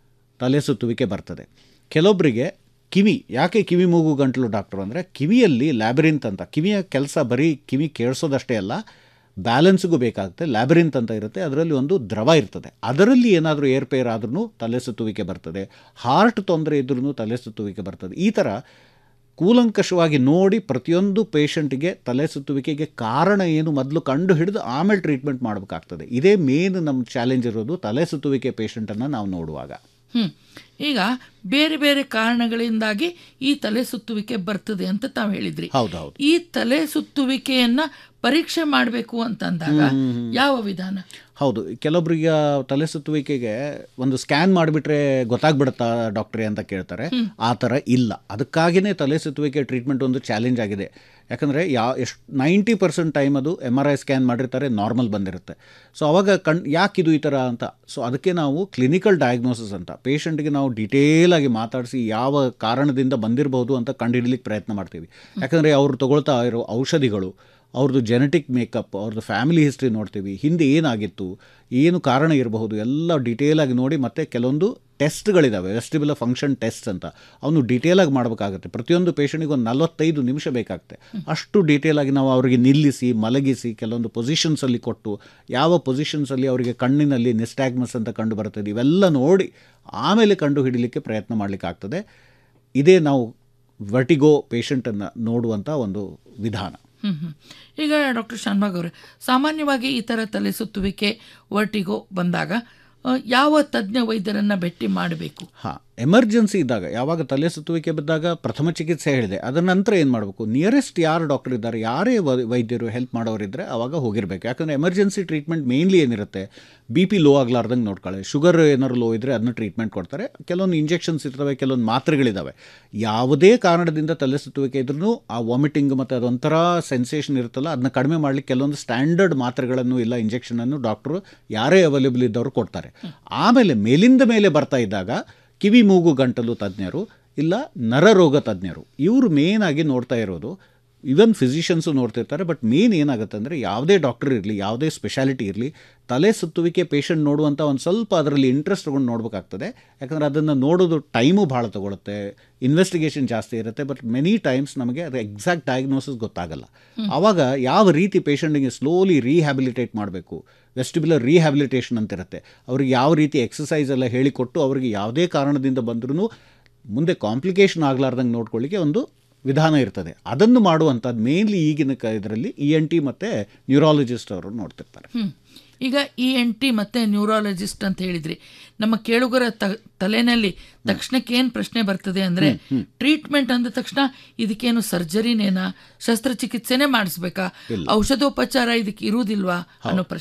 ತಲೆ ಸುತ್ತುವಿಕೆ ಬರ್ತದೆ ಕೆಲವೊಬ್ಬರಿಗೆ ಕಿವಿ ಯಾಕೆ ಕಿವಿ ಮೂಗು ಗಂಟಲು ಡಾಕ್ಟ್ರು ಅಂದರೆ ಕಿವಿಯಲ್ಲಿ ಲ್ಯಾಬರಿಂತ್ ಅಂತ ಕಿವಿಯ ಕೆಲಸ ಬರೀ ಕಿವಿ ಕೇಳಿಸೋದಷ್ಟೇ ಅಲ್ಲ ಬ್ಯಾಲೆನ್ಸ್ಗೂ ಬೇಕಾಗುತ್ತೆ ಲ್ಯಾಬರಿಂತ್ ಅಂತ ಇರುತ್ತೆ ಅದರಲ್ಲಿ ಒಂದು ದ್ರವ ಇರ್ತದೆ ಅದರಲ್ಲಿ ಏನಾದರೂ ಏರ್ಪೇರ್ ಆದ್ರೂ ತಲೆ ಸುತ್ತುವಿಕೆ ಬರ್ತದೆ ಹಾರ್ಟ್ ತೊಂದರೆ ಇದ್ರೂ ತಲೆ ಸುತ್ತುವಿಕೆ ಬರ್ತದೆ ಈ ಥರ ಕೂಲಂಕಷವಾಗಿ ನೋಡಿ ಪ್ರತಿಯೊಂದು ಪೇಷಂಟಿಗೆ ತಲೆ ಸುತ್ತುವಿಕೆಗೆ ಕಾರಣ ಏನು ಮೊದಲು ಕಂಡು ಹಿಡಿದು ಆಮೇಲೆ ಟ್ರೀಟ್ಮೆಂಟ್ ಮಾಡಬೇಕಾಗ್ತದೆ ಇದೇ ಮೇನ್ ನಮ್ಮ ಚಾಲೆಂಜ್ ಇರೋದು ತಲೆ ಸುತ್ತುವಿಕೆ ಪೇಷಂಟನ್ನು ನಾವು ನೋಡುವಾಗ ಹ್ಮ್ ಈಗ ಬೇರೆ ಬೇರೆ ಕಾರಣಗಳಿಂದಾಗಿ ಈ ತಲೆ ಸುತ್ತುವಿಕೆ ಬರ್ತದೆ ಅಂತ ತಾವು ಹೇಳಿದ್ರಿ ಹೌದೌದು ಈ ತಲೆ ಸುತ್ತುವಿಕೆಯನ್ನ ಪರೀಕ್ಷೆ ಮಾಡಬೇಕು ಅಂತಂದಾಗ ಯಾವ ವಿಧಾನ ಹೌದು ಕೆಲವೊಬ್ರಿಗೆ ತಲೆ ಸುತ್ತುವಿಕೆಗೆ ಒಂದು ಸ್ಕ್ಯಾನ್ ಮಾಡಿಬಿಟ್ರೆ ಗೊತ್ತಾಗ್ಬಿಡುತ್ತಾ ಡಾಕ್ಟ್ರೇ ಅಂತ ಕೇಳ್ತಾರೆ ಆ ಥರ ಇಲ್ಲ ಅದಕ್ಕಾಗಿಯೇ ತಲೆ ಸುತ್ತುವಿಕೆ ಟ್ರೀಟ್ಮೆಂಟ್ ಒಂದು ಚಾಲೆಂಜ್ ಆಗಿದೆ ಯಾಕಂದರೆ ಯಾ ಎಷ್ಟು ನೈಂಟಿ ಪರ್ಸೆಂಟ್ ಟೈಮ್ ಅದು ಎಮ್ ಆರ್ ಐ ಸ್ಕ್ಯಾನ್ ಮಾಡಿರ್ತಾರೆ ನಾರ್ಮಲ್ ಬಂದಿರುತ್ತೆ ಸೊ ಅವಾಗ ಕಣ್ ಯಾಕಿದು ಈ ಥರ ಅಂತ ಸೊ ಅದಕ್ಕೆ ನಾವು ಕ್ಲಿನಿಕಲ್ ಡಯಾಗ್ನೋಸಿಸ್ ಅಂತ ಪೇಷಂಟ್ಗೆ ನಾವು ಡಿಟೇಲ್ ಆಗಿ ಮಾತಾಡಿಸಿ ಯಾವ ಕಾರಣದಿಂದ ಬಂದಿರಬಹುದು ಅಂತ ಕಂಡುಹಿಡಲಿಕ್ಕೆ ಪ್ರಯತ್ನ ಮಾಡ್ತೀವಿ ಯಾಕಂದರೆ ಅವರು ತಗೊಳ್ತಾ ಇರೋ ಔಷಧಿಗಳು ಅವ್ರದ್ದು ಜೆನೆಟಿಕ್ ಮೇಕಪ್ ಅವ್ರದ್ದು ಫ್ಯಾಮಿಲಿ ಹಿಸ್ಟ್ರಿ ನೋಡ್ತೀವಿ ಹಿಂದೆ ಏನಾಗಿತ್ತು ಏನು ಕಾರಣ ಇರಬಹುದು ಎಲ್ಲ ಡೀಟೇಲಾಗಿ ನೋಡಿ ಮತ್ತು ಕೆಲವೊಂದು ಟೆಸ್ಟ್ಗಳಿದ್ದಾವೆ ವೆಸ್ಟಿಬುಲರ್ ಫಂಕ್ಷನ್ ಟೆಸ್ಟ್ ಅಂತ ಅವನು ಡೀಟೇಲಾಗಿ ಮಾಡಬೇಕಾಗುತ್ತೆ ಪ್ರತಿಯೊಂದು ಪೇಷಂಟಿಗೆ ಒಂದು ನಲವತ್ತೈದು ನಿಮಿಷ ಬೇಕಾಗುತ್ತೆ ಅಷ್ಟು ಡೀಟೇಲಾಗಿ ನಾವು ಅವರಿಗೆ ನಿಲ್ಲಿಸಿ ಮಲಗಿಸಿ ಕೆಲವೊಂದು ಪೊಸಿಷನ್ಸಲ್ಲಿ ಕೊಟ್ಟು ಯಾವ ಪೊಸಿಷನ್ಸಲ್ಲಿ ಅವರಿಗೆ ಕಣ್ಣಿನಲ್ಲಿ ನಿಸ್ಟ್ಯಾಗ್ಮಸ್ ಅಂತ ಕಂಡು ಬರ್ತದೆ ಇವೆಲ್ಲ ನೋಡಿ ಆಮೇಲೆ ಕಂಡು ಹಿಡಿಲಿಕ್ಕೆ ಪ್ರಯತ್ನ ಮಾಡಲಿಕ್ಕೆ ಆಗ್ತದೆ ಇದೇ ನಾವು ವರ್ಟಿಗೋ ಪೇಷಂಟನ್ನು ನೋಡುವಂಥ ಒಂದು ವಿಧಾನ ಹ್ಮ್ ಹ್ಮ್. ಈಗ ಡಾಕ್ಟರ್ ಶಾನ್ಭಾಗ್ ಅವರೇ ಸಾಮಾನ್ಯವಾಗಿ ಈ ಥರ ತಲೆ ಸುತ್ತುವಿಕೆ ವರ್ಟಿಗೋ ಬಂದಾಗ ಆ, ಯಾವ ತಜ್ಞ ವೈದ್ಯರನ್ನ ಭೇಟಿ ಮಾಡಬೇಕು ಹಾಂ ಎಮರ್ಜೆನ್ಸಿ ಇದ್ದಾಗ ಯಾವಾಗ ತಲೆ ಸುತ್ತುವಿಕೆ ಬಿದ್ದಾಗ ಪ್ರಥಮ ಚಿಕಿತ್ಸೆ ಹೇಳಿದೆ ಅದರ ನಂತರ ಏನು ಮಾಡಬೇಕು ನಿಯರೆಸ್ಟ್ ಯಾರು ಡಾಕ್ಟರ್ ಇದ್ದಾರೆ ಯಾರೇ ವೈ- ವೈದ್ಯರು ಹೆಲ್ಪ್ ಮಾಡೋರಿದ್ದರೆ ಆವಾಗ ಹೋಗಿರಬೇಕು ಯಾಕಂದರೆ ಎಮರ್ಜೆನ್ಸಿ ಟ್ರೀಟ್ಮೆಂಟ್ ಮೇನ್ಲಿ ಏನಿರುತ್ತೆ ಬಿ ಪಿ ಲೋ ಆಗ್ಲಾರ್ದಂಗೆ ನೋಡ್ಕೊಳ್ಳಿ ಶುಗರ್ ಏನಾದ್ರು ಲೋ ಇದ್ದರೆ ಅದನ್ನ ಟ್ರೀಟ್ಮೆಂಟ್ ಕೊಡ್ತಾರೆ ಕೆಲವೊಂದು ಇಂಜೆಕ್ಷನ್ಸ್ ಇರ್ತವೆ ಕೆಲವೊಂದು ಮಾತ್ರೆಗಳಿದ್ದಾವೆ ಯಾವುದೇ ಕಾರಣದಿಂದ ತಲೆ ಸುತ್ತುವಿಕೆ ಇದ್ರೂ ಆ ವಾಮಿಟಿಂಗ್ ಮತ್ತು ಅದೊಂಥರ ಸೆನ್ಸೇಷನ್ ಇರುತ್ತಲ್ಲ ಅದನ್ನ ಕಡಿಮೆ ಮಾಡಲಿಕ್ಕೆ ಕೆಲವೊಂದು ಸ್ಟ್ಯಾಂಡರ್ಡ್ ಮಾತ್ರೆಗಳನ್ನು ಇಲ್ಲ ಇಂಜೆಕ್ಷನನ್ನು ಡಾಕ್ಟ್ರು ಯಾರೇ ಅವೈಲೇಬಲ್ ಇದ್ದವರು ಕೊಡ್ತಾರೆ ಆಮೇಲೆ ಮೇಲಿಂದ ಮೇಲೆ ಬರ್ತಾ ಇದ್ದಾಗ ಕಿವಿ ಮೂಗು ಗಂಟಲು ತಜ್ಞರು ಇಲ್ಲ ನರರೋಗ ತಜ್ಞರು ಇವರು ಮೇನ್ ಆಗಿ ನೋಡ್ತಾ ಇರೋದು ಇವನ್ ಫಿಸಿಷಿಯನ್ಸು ನೋಡ್ತಿರ್ತಾರೆ ಬಟ್ ಮೇನ್ ಏನಾಗುತ್ತೆ ಅಂದರೆ ಯಾವುದೇ ಡಾಕ್ಟರ್ ಇರಲಿ ಯಾವುದೇ ಸ್ಪೆಷಾಲಿಟಿ ಇರಲಿ ತಲೆ ಸುತ್ತುವಿಕೆ ಪೇಷಂಟ್ ನೋಡುವಂಥ ಒಂದು ಸ್ವಲ್ಪ ಅದರಲ್ಲಿ ಇಂಟ್ರೆಸ್ಟ್ ತೊಗೊಂಡು ನೋಡಬೇಕಾಗ್ತದೆ ಯಾಕಂದರೆ ಅದನ್ನು ನೋಡೋದು ಟೈಮು ಭಾಳ ತೊಗೊಳುತ್ತೆ ಇನ್ವೆಸ್ಟಿಗೇಷನ್ ಜಾಸ್ತಿ ಇರುತ್ತೆ ಬಟ್ ಮೆನಿ ಟೈಮ್ಸ್ ನಮಗೆ ಅದು ಎಕ್ಸಾಕ್ಟ್ ಡಯಾಗ್ನೋಸಿಸ್ ಗೊತ್ತಾಗಲ್ಲ ಆವಾಗ ಯಾವ ರೀತಿ ಪೇಷಂಟಿಗೆ ಸ್ಲೋಲಿ ರೀಹ್ಯಾಬಿಲಿಟೇಟ್ ಮಾಡಬೇಕು ವೆಸ್ಟಿಬ್ಯುಲರ್ ರೀಹ್ಯಾಬಿಲಿಟೇಷನ್ ಅಂತ ಇರುತ್ತೆ ಅವ್ರಿಗೆ ಯಾವ ರೀತಿ ಎಕ್ಸಸೈಸ್ ಎಲ್ಲ ಹೇಳಿಕೊಟ್ಟು ಅವರಿಗೆ ಯಾವುದೇ ಕಾರಣದಿಂದ ಬಂದ್ರೂ ಮುಂದೆ ಕಾಂಪ್ಲಿಕೇಶನ್ ಆಗಲಾರ್ದಂಗೆ ನೋಡ್ಕೊಳ್ಳಿಕ್ಕೆ ಒಂದು ವಿಧಾನ ಇರ್ತದೆ ಅದನ್ನು ಮಾಡುವಂಥದ್ದು ಮೇನ್ಲಿ ಈಗಿನ ಕ ಇದರಲ್ಲಿ ಇ ಎನ್ ಟಿ ಮತ್ತು ನ್ಯೂರಾಲಜಿಸ್ಟ್ ಅವರು ನೋಡ್ತಿರ್ತಾರೆ ಹ್ಮ್. ಈಗ ಇ ಎನ್ ಟಿ ಮತ್ತೆ ನ್ಯೂರಾಲಜಿಸ್ಟ್ ಅಂತ ಹೇಳಿದ್ರಿ ನಮ್ಮ ಕೇಳುಗರ ತ- ತಲೆನಲ್ಲಿ ತಕ್ಷಣಕ್ಕೆ ಏನು ಪ್ರಶ್ನೆ ಬರ್ತದೆ ಅಂದ್ರೆ ಟ್ರೀಟ್ಮೆಂಟ್ ಅಂದ ತಕ್ಷಣ ಇದಕ್ಕೇನು ಸರ್ಜರಿನೇನಾ ಶಸ್ತ್ರಚಿಕಿತ್ಸೆನೇ ಮಾಡಿಸ್ಬೇಕಾ ಔಷಧೋಪಚಾರ ಇದಕ್ಕೆ ಇರುವುದಿಲ್ವಾ ಅನ್ನೋ ಪ್ರಶ್ನೆ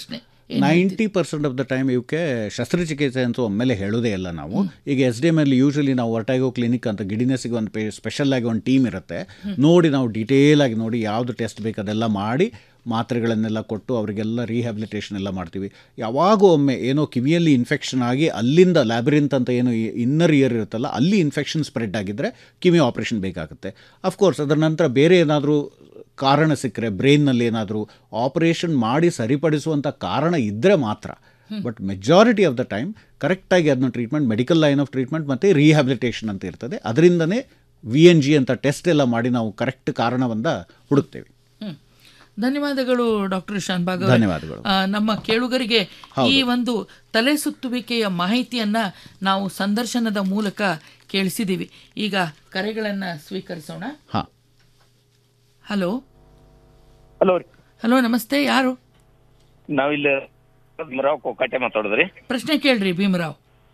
ಏನ್ ninety percent of the time ಇವಕ್ಕೆ ಶಸ್ತ್ರಚಿಕಿತ್ಸೆ ಅಂತೂ ಒಮ್ಮೆಲೆ ಹೇಳೋದೇ ಇಲ್ಲ ನಾವು ಈಗ ಎಸ್ ಡಿ ಎಮ್ ಅಲ್ಲಿ ಯೂಶಲಿ ನಾವು ವರ್ಟಾಗೋ ಕ್ಲಿನಿಕ್ ಅಂತ ಗಿಡಿನೆಸ್ಸಿಗೆ ಒಂದು ಪೇ ಸ್ಪೆಷಲ್ ಆಗಿ ಒಂದು ಟೀಮ್ ಇರುತ್ತೆ ನೋಡಿ ನಾವು ಡಿಟೇಲ್ ಆಗಿ ನೋಡಿ ಯಾವುದು ಟೆಸ್ಟ್ ಬೇಕು ಅದೆಲ್ಲ ಮಾಡಿ ಮಾತ್ರೆಗಳನ್ನೆಲ್ಲ ಕೊಟ್ಟು ಅವರಿಗೆಲ್ಲ ರಿಹ್ಯಾಬಿಲಿಟೇಷನ್ ಎಲ್ಲ ಮಾಡ್ತೀವಿ ಯಾವಾಗೂ ಒಮ್ಮೆ ಏನೋ ಕಿವಿಯಲ್ಲಿ ಇನ್ಫೆಕ್ಷನ್ ಆಗಿ ಅಲ್ಲಿಂದ ಲ್ಯಾಬ್ರಿಂತ್ ಅಂತ ಏನು ಇನ್ನರ್ ಇಯರ್ ಇರುತ್ತಲ್ಲ ಅಲ್ಲಿ ಇನ್ಫೆಕ್ಷನ್ ಸ್ಪ್ರೆಡ್ ಆಗಿದ್ದರೆ ಕಿವಿ ಆಪ್ರೇಷನ್ ಬೇಕಾಗುತ್ತೆ ಅಫ್ಕೋರ್ಸ್ ಅದರ ನಂತರ ಬೇರೆ ಏನಾದರೂ ಕಾರಣ ಸಿಕ್ಕರೆ ಬ್ರೈನ್ನಲ್ಲಿ ಏನಾದರೂ ಆಪರೇಷನ್ ಮಾಡಿ ಸರಿಪಡಿಸುವಂಥ ಕಾರಣ ಇದ್ದರೆ ಮಾತ್ರ but majority of the time ಕರೆಕ್ಟಾಗಿ ಅದನ್ನ treatment medical line of treatment ಮತ್ತು ರಿಹ್ಯಾಬಿಲಿಟೇಷನ್ ಅಂತ ಇರ್ತದೆ ಅದರಿಂದನೇ ವಿ ಎನ್ ಜಿ ಅಂತ ಟೆಸ್ಟ್ ಎಲ್ಲ ಮಾಡಿ ನಾವು ಕರೆಕ್ಟ್ ಕಾರಣವನ್ನು ಹುಡುಕ್ತೇವೆ ಹ್ಮ್. ಧನ್ಯವಾದಗಳು ಡಾಕ್ಟರ್ ಶಾನ್ಭಾಗ್ ಅವರೇ. ಧನ್ಯವಾದಗಳು. ಆ, ನಮ್ಮ ಕೇಳುಗರಿಗೆ ಈ ಒಂದು ತಲೆ ಸುತ್ತುವಿಕೆಯ ಮಾಹಿತಿಯನ್ನ ನಾವು ಸಂದರ್ಶನದ ಮೂಲಕ ಕೇಳಿಸಿದ್ದೀವಿ ಈಗ ಕರೆಗಳನ್ನ ಸ್ವೀಕರಿಸೋಣ ಹಾಂ ಹಲೋ ಹಲೋ ಹಲೋ ನಮಸ್ತೆ ಯಾರು ನಾವಿಲ್ಲಿ ಭೀಮರಾವ್ ಕೊಕ್ಕಟ್ಟೆ ಮಾತಾಡೋದ್ರಿ ಪ್ರಶ್ನೆ ಕೇಳ್ರಿ ಭೀಮರಾವ್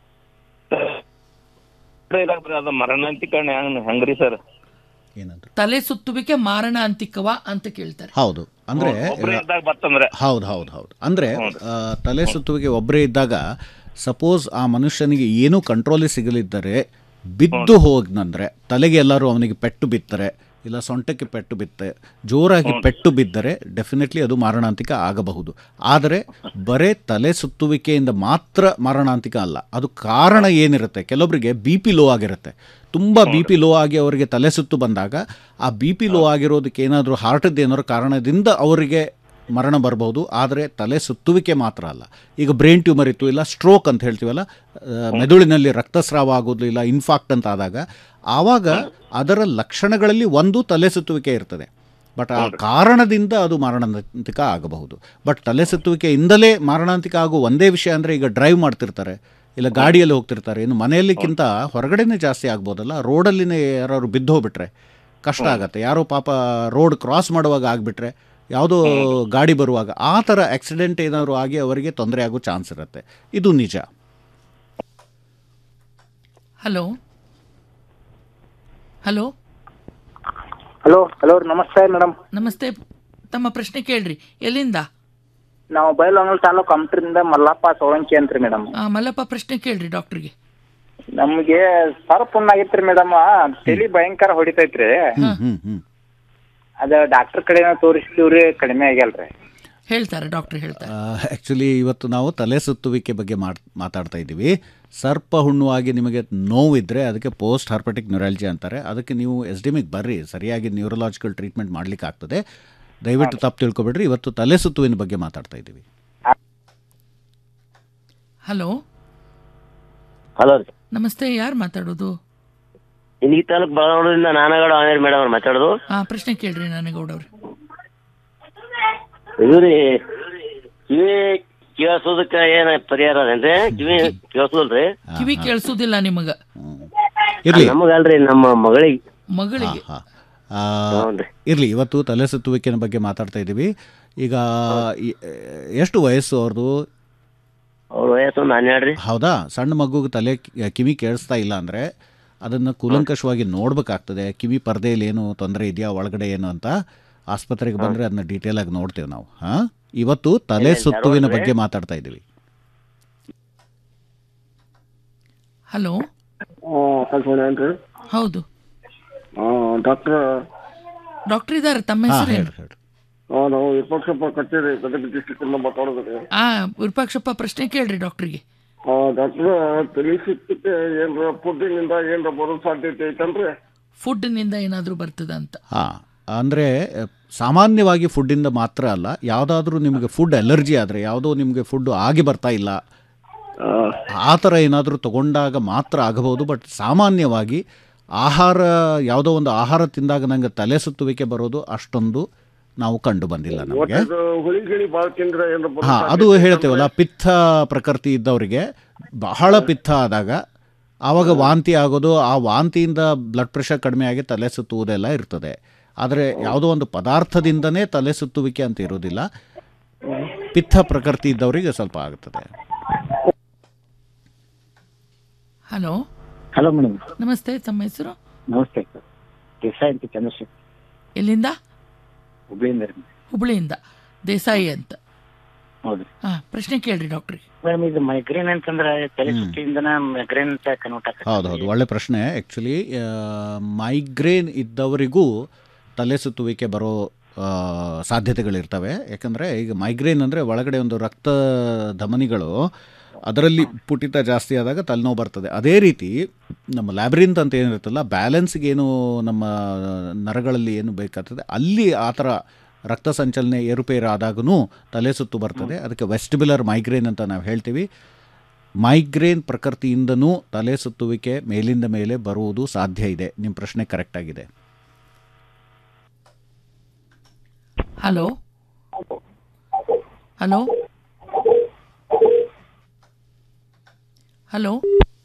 ಅದು ಮರಣಾಂತಿಕರಣ ಹೆಂಗ್ ಹೆಂಗ್ರಿ ಸರ್ ತಲೆ ಸುತ್ತುವಿಕೆ ಮಾರಣಾಂತಿಕವ ಅಂತ ಕೇಳ್ತಾರೆ ಹೌದು ಅಂದರೆ ಒಬ್ರೇ ಇದ್ದಾಗ ಬರ್ತಂದ್ರೆ ಹೌದು ಹೌದು ಹೌದು ಅಂದರೆ ತಲೆ ಸುತ್ತುವಿಗೆ ಒಬ್ಬರೇ ಇದ್ದಾಗ ಸಪೋಸ್ ಆ ಮನುಷ್ಯನಿಗೆ ಏನೂ ಕಂಟ್ರೋಲೇ ಸಿಗಲಿದ್ದರೆ ಬಿದ್ದು ಹೋಗ್ನಂದ್ರೆ ತಲೆಗೆ ಎಲ್ಲರೂ ಅವನಿಗೆ ಪೆಟ್ಟು ಬಿತ್ತರೆ ಇಲ್ಲ ಸೊಂಟಕ್ಕೆ ಪೆಟ್ಟು ಬಿತ್ತೆ ಜೋರಾಗಿ ಪೆಟ್ಟು ಬಿದ್ದರೆ ಡೆಫಿನೆಟ್ಲಿ ಅದು ಮಾರಣಾಂತಿಕ ಆಗಬಹುದು ಆದರೆ ಬರೇ ತಲೆ ಸುತ್ತುವಿಕೆಯಿಂದ ಮಾತ್ರ ಮಾರಣಾಂತಿಕ ಅಲ್ಲ ಅದು ಕಾರಣ ಏನಿರುತ್ತೆ ಕೆಲವೊಬ್ಬರಿಗೆ ಬಿ ಪಿ ಲೋ ಆಗಿರುತ್ತೆ ತುಂಬ ಬಿ ಪಿ ಲೋ ಆಗಿ ಅವರಿಗೆ ತಲೆ ಸುತ್ತು ಬಂದಾಗ ಆ ಬಿ ಪಿ ಲೋ ಆಗಿರೋದಕ್ಕೆ ಏನಾದರೂ ಹಾರ್ಟದ್ದು ಏನಾದ್ರು ಕಾರಣದಿಂದ ಅವರಿಗೆ ಮರಣ ಬರ್ಬೋದು ಆದರೆ ತಲೆ ಸುತ್ತುವಿಕೆ ಮಾತ್ರ ಅಲ್ಲ ಈಗ ಬ್ರೈನ್ ಟ್ಯೂಮರ್ ಇತ್ತು ಇಲ್ಲ ಸ್ಟ್ರೋಕ್ ಅಂತ ಹೇಳ್ತೀವಲ್ಲ ಆ, ಮೆದುಳಿನಲ್ಲಿ ರಕ್ತಸ್ರಾವ ಆಗೋದು ಇಲ್ಲ ಇನ್ಫಾಕ್ಟ್ ಅಂತ ಆದಾಗ ಆವಾಗ ಅದರ ಲಕ್ಷಣಗಳಲ್ಲಿ ಒಂದು ತಲೆ ಸುತ್ತುವಿಕೆ ಇರ್ತದೆ ಬಟ್ ಆ ಕಾರಣದಿಂದ ಅದು ಮಾರಣಾಂತಿಕ ಆಗಬಹುದು ಬಟ್ ತಲೆ ಸುತ್ತುವಿಕೆಯಿಂದಲೇ ಮಾರಣಾಂತಿಕ ಆಗೋ ಒಂದೇ ವಿಷಯ ಅಂದರೆ ಈಗ ಡ್ರೈವ್ ಮಾಡ್ತಿರ್ತಾರೆ ಇಲ್ಲ ಗಾಡಿಯಲ್ಲಿ ಹೋಗ್ತಿರ್ತಾರೆ ಇನ್ನು ಮನೆಯಲ್ಲಿಕ್ಕಿಂತ ಹೊರಗಡೆನೇ ಜಾಸ್ತಿ ಆಗ್ಬೋದಲ್ಲ ರೋಡಲ್ಲಿನೇ ಯಾರು ಬಿದ್ದು ಹೋಗ್ಬಿಟ್ರೆ ಕಷ್ಟ ಆಗತ್ತೆ ಯಾರೋ ಪಾಪ ರೋಡ್ ಕ್ರಾಸ್ ಮಾಡುವಾಗ ಆಗಿಬಿಟ್ರೆ ಯಾವುದೋ ಗಾಡಿ ಬರುವಾಗ ಆ ಥರ ಆಕ್ಸಿಡೆಂಟ್ ಏನಾದರೂ ಆಗಿ ಅವರಿಗೆ ತೊಂದರೆ ಆಗೋ ಚಾನ್ಸ್ ಇರುತ್ತೆ ಇದು ನಿಜ ಹಲೋ ಹಲೋ ಹಲೋ ಹಲೋ ನಮಸ್ತೆ ಮೇಡಮ್ ನಮಸ್ತೆ ತಮ್ಮ ಪ್ರಶ್ನೆ ಕೇಳ್ರಿ ಎಲ್ಲಿಂದ ನಾವು ಬೈಲಹೊಂಗಲ ತಾಲೂಕು ಕಂಪ್ಟ್ರಿಂದ ಮಲ್ಲಪ್ಪ ಸೋಳಂಕಿ ಅಂತ್ರಿ ಮೇಡಮ್ ಆ, ಮಲ್ಲಪ್ಪ ಪ್ರಶ್ನೆ ಕೇಳ್ರಿ ಡಾಕ್ಟರ್ಗೆ ನಮ್ಗೆ ಸರ್ಪ್ ಆಗಿತ್ರಿ ಮೇಡಮ್ ತಲಿ ಭಯಂಕರ ಹೊಡಿತೈತ್ರಿ ಹ್ಮ್ ಹ್ಮ್ ಅದ ಡಾಕ್ಟರ್ ಕಡೆ ತೋರಿಸ್ತೀವ್ರಿ ಕಡಿಮೆ ಆಗ್ಯಲ್ರಿ ಹೇಳ್ತಾರೆ ಡಾಕ್ಟರ್ ಹೇಳ್ತಾರೆ ಆ್ಯಕ್ಚುಲಿ ಇವತ್ತು ನಾವು ತಲೆ ಸುತ್ತುವಿಕೆ ಬಗ್ಗೆ ಮಾಡ್ ಮಾತಾಡ್ತಾ ಇದ್ದೀವಿ ಸರ್ಪ ಹುಣ್ಣುವಾಗಿ ನಿಮಗೆ ನೋವಿದ್ದರೆ ಅದಕ್ಕೆ ಪೋಸ್ಟ್ ಹಾರ್ಪಟಿಕ್ ನ್ಯೂರಾಲಜಿ ಅಂತಾರೆ ಅದಕ್ಕೆ ನೀವು ಎಸ್ ಡಿ ಮಿಗೆ ಬರ್ರಿ ಸರಿಯಾಗಿ ನ್ಯೂರಲಾಜಿಕಲ್ ಟ್ರೀಟ್ಮೆಂಟ್ ಮಾಡ್ಲಿಕ್ಕೆ ಆಗ್ತದೆ ದಯವಿಟ್ಟು ತಪ್ಪು ತಿಳ್ಕೊಬೇಡ್ರಿ ಇವತ್ತು ತಲೆ ಸುತ್ತುವಿನ ಬಗ್ಗೆ ಮಾತಾಡ್ತಾ ಇದ್ದೀವಿ ಹಲೋ ಹಲೋ ರೀ ನಮಸ್ತೆ ಯಾರು ಮಾತಾಡೋದು ಇಲ್ಲಿ ಈ ತಾಲೂಕ್ ಬೆಳಗಾವಿಯಿಂದ ನಾನಗೌಡ ಆಮೇಲೆ ಮೇಡಮ್ ಅವ್ರು ಮಾತಾಡೋದು ಆ ಪ್ರಶ್ನೆ ಕೇಳ್ರಿ ನನಗೌಡವ್ರೆ ಇದು ರೀ ಕಿವಿ ಕೇಳಿಸೋದಕ್ಕ ಏನ ಪರಿಹಾರ ಅದೇನ್ರಿ ಕಿವಿ ಕೇಳಿಸೋದಲ್ರಿ ಕಿವಿ ಕೇಳಿಸೋದಿಲ್ಲ ನಿಮಗ ಇರ್ಲಿ. ನಮಗಲ್ರಿ ನಮ್ಮ ಮಗಳಿಗೆ ಮಗಳಿಗೆ ಇರಲಿ ಇವತ್ತು ತಲೆ ಸುತ್ತುವಿಕೆನ ಬಗ್ಗೆ ಮಾತಾಡ್ತಾ ಇದ್ದೀವಿ ಈಗ ಈ- ಎಷ್ಟು ವಯಸ್ಸು ಅವ್ರದ್ದು ಅವ್ರ ವಯಸ್ಸು ಒಂದು ಹನ್ನೆರಡು ರೀ ಹೌದಾ ಸಣ್ಣ ಮಗುಗೆ ತಲೆ ಕಿ- ಕಿವಿ ಕೇಳಿಸ್ತಾ ಇಲ್ಲ ಅಂದರೆ ಅದನ್ನು ಕೂಲಂಕಷವಾಗಿ ನೋಡಬೇಕಾಗ್ತದೆ ಕಿವಿ ಪರದೆಯಲ್ಲಿ ಏನು ತೊಂದರೆ ಇದೆಯಾ ಒಳಗಡೆ ಏನು ಅಂತ ಆಸ್ಪತ್ರೆಗೆ ಬಂದರೆ ಅದನ್ನ ಡೀಟೇಲ್ ಆಗಿ ನೋಡ್ತೇವೆ ನಾವು ಹಾಂ ಇವತ್ತು ತಲೆ ಏನೇನ್ ಸುತ್ತುವಿನ ಧಾರವಾಡ ಬಗ್ಗೆ ಮಾತಾಡ್ತಾ ಇದ್ದೀವಿ ಹಲೋ ಏನ್ರಿ ಹೌದು ಡಾಕ್ಟರ್ ಡಾಕ್ಟರ್ ಇದಾರೆ ತಮ್ಮ ಹೆಸರು ಏನು ನಾವು ವಿಪಕ್ಷಪ್ಪ ಕಚೇರಿ ಗದಗ ಡಿಸ್ಟ್ರಿಕ್ಟ್ ಇಂದ ಮಾತಾಡೋದ್ರಿ ಆ ವಿರೂಪಾಕ್ಷಪ್ಪ ಪ್ರಶ್ನೆ ಕೇಳ್ರಿ ಡಾಕ್ಟರ್ಗೆ ಡಾಕ್ಟರ್ ತಲೆ ಸುತ್ತಕ್ಕೆ ಏನ್ರ ಫುಡ್ಡಿನಿಂದ ಏನ್ರ ಬರೋ ಸಾಧ್ಯತೆ ಐತನ್ರಿ ಫುಡ್ನಿಂದ ಏನಾದರೂ ಬರ್ತದ ಅಂತ ಹಾಂ ಅಂದರೆ ಸಾಮಾನ್ಯವಾಗಿ ಫುಡ್ಡಿಂದ ಮಾತ್ರ ಅಲ್ಲ ಯಾವುದಾದ್ರೂ ನಿಮಗೆ ಫುಡ್ ಅಲರ್ಜಿ ಆದರೆ ಯಾವುದೋ ನಿಮಗೆ ಫುಡ್ ಆಗಿ ಬರ್ತಾ ಇಲ್ಲ ಆ ಥರ ಏನಾದರೂ ತಗೊಂಡಾಗ ಮಾತ್ರ ಆಗಬಹುದು ಬಟ್ ಸಾಮಾನ್ಯವಾಗಿ ಆಹಾರ ಯಾವುದೋ ಒಂದು ಆಹಾರ ತಿಂದಾಗ ನನಗೆ ತಲೆ ಸುತ್ತುವಿಕೆ ಬರೋದು ಅಷ್ಟೊಂದು ನಾವು ಕಂಡು ಬಂದಿಲ್ಲ ನಮಗೆ ಹುಳಿ ಗಿಳಿ ಬಾಳ್ ತಿಂದ್ರೆ ಏನ್ರ ಬರೋ ಹಾಂ ಅದು ಸಾಧ್ಯತೆ ಹೇಳ್ತೇವಲ್ಲ ಪಿತ್ತ ಪ್ರಕೃತಿ ಇದ್ದವರಿಗೆ ಬಹಳ ಪಿತ್ತ ಆದಾಗ ಆವಾಗ ವಾಂತಿ ಆಗೋದು ಆ ವಾಂತಿಯಿಂದ ಬ್ಲಡ್ ಪ್ರೆಷರ್ ಕಡಿಮೆ ಆಗಿ ತಲೆ ಸುತ್ತುವುದೆಲ್ಲ ಇರ್ತದೆ ಆದರೆ ಯಾವುದೋ ಒಂದು ಪದಾರ್ಥದಿಂದನೇ ತಲೆ ಸುತ್ತುವಿಕೆ ಅಂತ ಇರೋದಿಲ್ಲ ಪಿತ್ತ ಪ್ರಕೃತಿ ಇದ್ದವರಿಗೆ ಸ್ವಲ್ಪ ಆಗುತ್ತದೆ ಹಲೋ ಹಲೋ ಮೇಡಮ್ ನಮಸ್ತೆ ತಮ್ಮ ಹೆಸರು ನಮಸ್ತೆ ಸರ್ ದೇಸಾಯಿ ಅಂತ ಚಂದ್ರಶೇಖರ್ ಎಲ್ಲಿಂದ ಹುಬ್ಳಿಯಿಂದ ರೀ ಹುಬ್ಳಿಯಿಂದ ದೇಸಾಯಿ ಅಂತ ಹೌದು ಹಾ ಪ್ರಶ್ನೆ ಕೇಳ್ರಿ ಡಾಕ್ಟ್ರಿಗೆ ಮೇಡಮ್ ಇದು ಮೈಗ್ರೇನ್ ಅಂತಂದ್ರೆ ತಲೆ ಸುತ್ತಿಯಿಂದನ ಮೈಗ್ರೇನ್ ಅಂತ ಕನ್ವರ್ಟ್ ಆಗುತ್ತೆ ಹೌದು ಹೌದು ಒಳ್ಳೆ ಪ್ರಶ್ನೆ ಆ್ಯಕ್ಚುಲಿ ಮೈಗ್ರೇನ್ ಇದ್ದವರಿಗೂ ತಲೆ ಸುತ್ತುವಿಕೆ ಬರೋ ಆ, ಸಾಧ್ಯತೆಗಳಿರ್ತವೆ ಯಾಕಂದರೆ ಈಗ ಮೈಗ್ರೇನ್ ಅಂದರೆ ಒಳಗಡೆ ಒಂದು ರಕ್ತ ಧಮನಿಗಳು ಅದರಲ್ಲಿ ಪುಟಿತ ಜಾಸ್ತಿ ಆದಾಗ ತಲೆನೋವು ಬರ್ತದೆ ಅದೇ ರೀತಿ ನಮ್ಮ ಲ್ಯಾಬ್ರಿಂತ್ ಅಂತ ಏನಿರುತ್ತಲ್ಲ ಬ್ಯಾಲೆನ್ಸ್ಗೆ ಏನು ನಮ್ಮ ನರಗಳಲ್ಲಿ ಏನು ಬೇಕಾಗ್ತದೆ ಅಲ್ಲಿ ಆ ಥರ ರಕ್ತ ಸಂಚಲನೆ ಏರುಪೇರು ಆದಾಗೂ ತಲೆ ಸುತ್ತು ಬರ್ತದೆ ಅದಕ್ಕೆ ವೆಸ್ಟಿಬ್ಯುಲರ್ ಮೈಗ್ರೇನ್ ಅಂತ ನಾವು ಹೇಳ್ತೀವಿ ಮೈಗ್ರೇನ್ ಪ್ರಕೃತಿಯಿಂದನೂ ತಲೆ ಸುತ್ತುವಿಕೆ ಮೇಲಿಂದ ಮೇಲೆ ಬರುವುದು ಸಾಧ್ಯ ಇದೆ ನಿಮ್ಮ ಪ್ರಶ್ನೆ ಕರೆಕ್ಟ್ ಆಗಿದೆ hello hello hello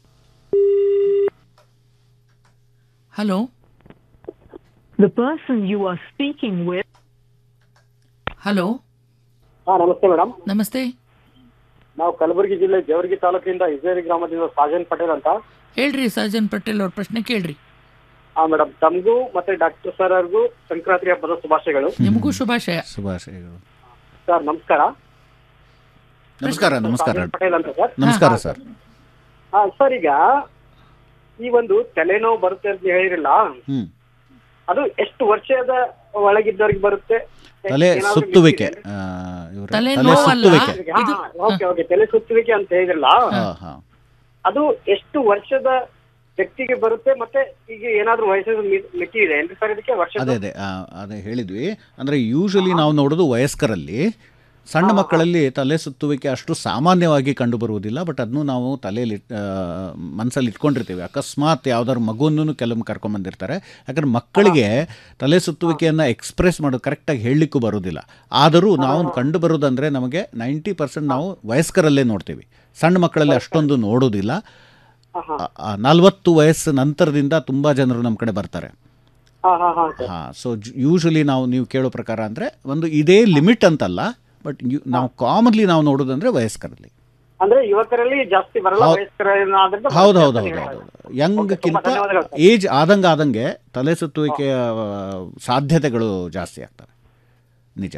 hello The person you are speaking with. Hello ಹಾ ನಮಸ್ತೆ ಮೇಡಮ್ ನಮಸ್ತೆ ನಾವು ಕಲಬುರಗಿ ಜಿಲ್ಲೆ ಜೇವರ್ಗಿ ತಾಲೂಕಿನಿಂದ ಇಜೇರಿ ಗ್ರಾಮದಿಂದ ಸಾಜನ್ ಪಟೇಲ್ ಅಂತ ಹೇಳ್ರಿ ಸಜ್ಜನ್ ಪಟೇಲ್ ಅವ್ರ ಪ್ರಶ್ನೆ ಕೇಳ್ರಿ ಹಾ ಮೇಡಮ್ ತಮಗೂ ಮತ್ತೆ ಡಾಕ್ಟರ್ ಸರ್ ಅವ್ರಿಗೂ ಸಂಕ್ರಾಂತಿ ಹಬ್ಬದ ಶುಭಾಶಯಗಳು ನಿಮಗೂ ಶುಭಾಶಯ ಶುಭಾಶಯಗಳು ಸರ್ ನಮಸ್ಕಾರ ನಮಸ್ಕಾರ ನಮಸ್ಕಾರ ಸಾಜನ್ ಪಟೇಲ್ ಅಂತ ಸರ್ ನಮಸ್ಕಾರ ಸರ್ ಹಾ ಸರ್ ಈಗ ಈ ಒಂದು ತಲೆನೋವು ಬರುತ್ತೆ ಅಂತ ಹೇಳಿರಲ್ಲ ಹ್ಮ್ ಅದು ಎಷ್ಟು ವರ್ಷದ ಒಳಗಿದ್ದವ್ರಿಗೆ ಬರುತ್ತೆ ತಲೆ ಏನಾದ್ರೂ ಸುತ್ತುವಿಕೆ ಮಿತಿದೆ? ಆ, ಇವ್ರ ತಲೆ ತಲೆ ನೋವಲ್ಲ. ಸುತ್ತುವಿಕೆ ಹಾ, ಓಕೆ ಓಕೆ ತಲೆ ಸುತ್ತುವಿಕೆ ಅಂತ ಹೇಳಿದ್ರಲ್ಲ ಹಾ ಹಾ ಅದು ಎಷ್ಟು ವರ್ಷದ ವ್ಯಕ್ತಿಗೆ ಬರುತ್ತೆ ಮತ್ತೆ ಈಗ ಏನಾದ್ರೂ ವಯಸ್ಸಿನ ಮಿ- ಮಿತಿ ಇದೆ ಏನ್ರಿ ಸರ್ ಇದಕ್ಕೆ ವರ್ಷದ ಅದೇ ಅದೇ ಆ, ಅದೇ ಹೇಳಿದ್ವಿ ಅಂದರೆ ಯೂಶಲಿ ನಾವು ನೋಡೋದು ವಯಸ್ಕರಲ್ಲಿ ಸಣ್ಣ ಮಕ್ಕಳಲ್ಲಿ ತಲೆ ಸುತ್ತುವಿಕೆ ಅಷ್ಟು ಸಾಮಾನ್ಯವಾಗಿ ಕಂಡುಬರುವುದಿಲ್ಲ ಬಟ್ ಅದನ್ನು ನಾವು ತಲೆಯಲ್ಲಿ ಮನಸ್ಸಲ್ಲಿ ಇಟ್ಕೊಂಡಿರ್ತೀವಿ ಅಕಸ್ಮಾತ್ ಯಾವ್ದಾದ್ರು ಮಗುವನ್ನು ಕೆಲವೊಮ್ಮೆ ಕರ್ಕೊಂಬಂದಿರ್ತಾರೆ ಯಾಕಂದ್ರೆ ಮಕ್ಕಳಿಗೆ ತಲೆ ಸುತ್ತುವಿಕೆಯನ್ನು ಎಕ್ಸ್ಪ್ರೆಸ್ ಮಾಡೋದು ಕರೆಕ್ಟಾಗಿ ಹೇಳಲಿಕ್ಕೂ ಬರೋದಿಲ್ಲ ಆದರೂ ನಾವು ಕಂಡು ಬರೋದಂದರೆ ನಮಗೆ ನೈಂಟಿ ಪರ್ಸೆಂಟ್ ನಾವು ವಯಸ್ಕರಲ್ಲೇ ನೋಡ್ತೀವಿ ಸಣ್ಣ ಮಕ್ಕಳಲ್ಲಿ ಅಷ್ಟೊಂದು ನೋಡೋದಿಲ್ಲ ನಲವತ್ತು ವಯಸ್ಸು ನಂತರದಿಂದ ತುಂಬ ಜನರು ನಮ್ಮ ಕಡೆ ಬರ್ತಾರೆ ಹಾ ಹಾ ಹಾ ಸರ್ ಹಾಂ ಸೊ ಯೂಶಲಿ ನಾವು ನೀವು ಕೇಳೋ ಪ್ರಕಾರ ಅಂದರೆ ಒಂದು ಇದೇ ಲಿಮಿಟ್ ಅಂತಲ್ಲ ಬಟ್ ನಾವು ಕಾಮನ್ಲಿ ನಾವು ನೋಡೋದಂದ್ರೆ ವಯಸ್ಕರಲ್ಲಿ ಅಂದ್ರೆ ಯುವಕರಲ್ಲಿ ಜಾಸ್ತಿ ಬರಲ್ಲ ಹೌದ್- ವಯಸ್ಕರಾದ್ರಿಂದ ಹೌದು ಹೌದು ಜಾಸ್ತಿ ಹೌದು ಹೇಳೋದು. ಹೌದು ಯಂಗ್ಗಿಂತ ಧನ್ಯವಾದಗಳು ಸರ್. ಏಜ್ ಆದಂಗೆ ಆದಂಗೆ ತಲೆ ಸುತ್ತುವಿಕೆಯ ಆ, ಸಾಧ್ಯತೆಗಳು ಜಾಸ್ತಿ ಆಗ್ತವೆ ನಿಜ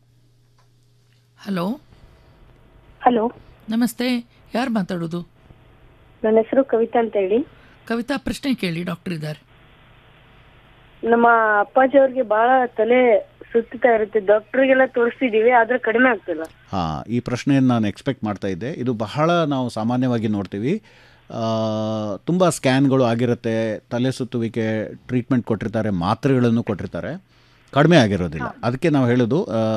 ಹಲೋ ಹಲೋ ನಮಸ್ತೆ ಯಾರು ಮಾತಾಡೋದು ನನ್ನ ಹೆಸರು ಕವಿತಾ ಅಂತ ಹೇಳಿ ಕವಿತಾ ಪ್ರಶ್ನೆ ಕೇಳಿ ಡಾಕ್ಟರ್ ಇದ್ದಾರೆ ನಮ್ಮ ಅಪ್ಪಾಜಿ ಅವ್ರಿಗೆ ಬಹಳ ತಲೆ ಸುತ್ತಾ ಇರುತ್ತೆ ಡಾಕ್ಟರ್ಗೆಲ್ಲ ತೋರಿಸ್ತಿದೀವಿ ಆದ್ರೆ ಕಡಿಮೆ ಆಗ್ತಿಲ್ಲ ಹಾಂ ಈ ಪ್ರಶ್ನೆಯನ್ನು ನಾನು ಎಕ್ಸ್ಪೆಕ್ಟ್ ಮಾಡ್ತಾ ಇದ್ದೆ ಇದು ಬಹಳ ನಾವು ಸಾಮಾನ್ಯವಾಗಿ ನೋಡ್ತೀವಿ ತುಂಬ ಸ್ಕ್ಯಾನ್ಗಳು ಆಗಿರುತ್ತೆ ತಲೆ ಸುತ್ತುವಿಕೆ ಟ್ರೀಟ್ಮೆಂಟ್ ಕೊಟ್ಟಿರ್ತಾರೆ ಮಾತ್ರೆಗಳನ್ನು ಕೊಟ್ಟಿರ್ತಾರೆ ಕಡಿಮೆ ಆಗಿರೋದಿಲ್ಲ ಅದಕ್ಕೆ ನಾವು ಹೇಳೋದು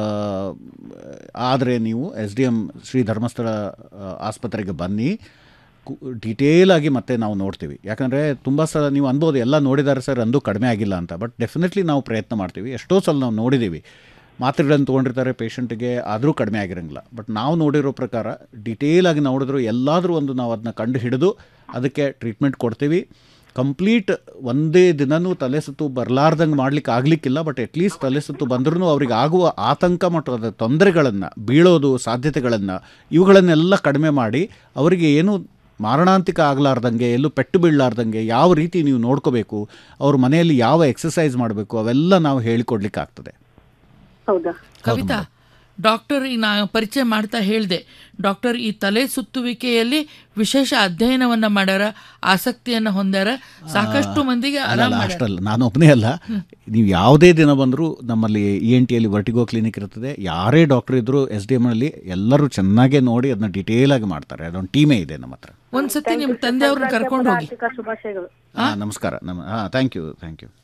ಆದರೆ ನೀವು S D M Shri Dharmasthala ಆ, ಆಸ್ಪತ್ರೆಗೆ ಬನ್ನಿ ಡಿಟೇಲ್ ಆಗಿ ಮತ್ತೆ ನಾವು ನೋಡ್ತೀವಿ ಯಾಕಂದರೆ ತುಂಬ ಸಲ ನೀವು ಅನ್ಬೋದು ಎಲ್ಲ ನೋಡಿದ್ದಾರೆ ಸರ್ ಅಂದು ಕಡಿಮೆ ಆಗಿಲ್ಲ ಅಂತ ಬಟ್ ಡೆಫಿನೆಟ್ಲಿ ನಾವು ಪ್ರಯತ್ನ ಮಾಡ್ತೀವಿ ಎಷ್ಟೋ ಸಲ ನಾವು ನೋಡಿದ್ದೀವಿ ಮಾತ್ರೆಗಳನ್ನು ತೊಗೊಂಡಿರ್ತಾರೆ ಪೇಷಂಟ್ಗೆ ಆದರೂ ಕಡಿಮೆ ಆಗಿರಂಗಿಲ್ಲ ಬಟ್ ನಾವು ನೋಡಿರೋ ಪ್ರಕಾರ ಡಿಟೇಲ್ ಆಗಿ ನೋಡಿದ್ರು ಎಲ್ಲಾದರೂ ಒಂದು ನಾವು ಅದನ್ನ ಕಂಡು ಹಿಡಿದು ಅದಕ್ಕೆ ಟ್ರೀಟ್ಮೆಂಟ್ ಕೊಡ್ತೀವಿ ಕಂಪ್ಲೀಟ್ ಒಂದೇ ದಿನನೂ ತಲೆ ಸುತ್ತು ಬರಲಾರ್ದಂಗೆ ಮಾಡ್ಲಿಕ್ಕೆ ಆಗಲಿಕ್ಕಿಲ್ಲ ಬಟ್ ಅಟ್ಲೀಸ್ಟ್ ತಲೆ ಸುತ್ತು ಬಂದ್ರೂ ಅವ್ರಿಗೆ ಆಗುವ ಆತಂಕ ಮತ್ತು ಅದರ ತೊಂದರೆಗಳನ್ನು ಬೀಳೋದು ಸಾಧ್ಯತೆಗಳನ್ನು ಇವುಗಳನ್ನೆಲ್ಲ ಕಡಿಮೆ ಮಾಡಿ ಅವರಿಗೆ ಏನು ಮಾರಣಾಂತಿಕ ಆಗಲಾರ್ದಂಗೆ ಎಲ್ಲೂ ಪೆಟ್ಟು ಬೀಳಲಾರ್ದಂಗೆ ಯಾವ ರೀತಿ ನೀವು ನೋಡ್ಕೋಬೇಕು ಅವ್ರ ಮನೆಯಲ್ಲಿ ಯಾವ ಎಕ್ಸಸೈಸ್ ಮಾಡಬೇಕು ಅವೆಲ್ಲ ನಾವು ಹೇಳಿಕೊಡ್ಲಿಕ್ಕೆ ಆಗ್ತದೆ ಹೌದಾ ಕವಿತಾ ಡಾಕ್ಟರ್ ಈ ನಾ ಪರಿಚಯ ಮಾಡ್ತಾ ಹೇಳಿದೆ ಡಾಕ್ಟರ್ ಈ ತಲೆ ಸುತ್ತುವಿಕೆಯಲ್ಲಿ ವಿಶೇಷ ಅಧ್ಯಯನವನ್ನ ಮಾಡ್ಯಾರ ಆಸಕ್ತಿಯನ್ನ ಹೊಂದ್ಯಾರ ಸಾಕಷ್ಟು ಮಂದಿಗೆ ಅಲ್ಲ ಆರಾಮ್ ಅಲ್ಲ, ಮಾಡ್ಯಾರ ಅಷ್ಟಲ್ಲ ನಾನು ಒಬ್ಬನೇ ಅಲ್ಲ ನೀವು ಯಾವುದೇ ದಿನ ಬಂದರೂ ನಮ್ಮಲ್ಲಿ ಇ ಎನ್ ಟಿಯಲ್ಲಿ ವರ್ಟಿಗೋ ಕ್ಲಿನಿಕ್ ಇರ್ತದೆ ಯಾರೇ ಡಾಕ್ಟರ್ ಇದ್ದರೂ ಎಸ್ ಡಿ ಎಮ್ನಲ್ಲಿ ಎಲ್ಲರೂ ಚೆನ್ನಾಗೇ ನೋಡಿ ಅದನ್ನ ಡಿಟೇಲ್ ಆಗಿ ಮಾಡ್ತಾರೆ ಅದೊಂದು ಟೀಮೇ ಇದೆ ನಮ್ಮ ಹತ್ರ ಒಂದ್ಸತಿ ನಿಮ್ ತಂದೆಯವ್ರನ್ನ ಕರ್ಕೊಂಡು ಹೋಗಿ ಆರ್ಥಿಕ ಶುಭಾಶಯಗಳು ಹಾಂ ನಮಸ್ಕಾರ ನಮ್ಮ ಹಾಂ thank you thank you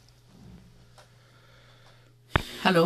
hello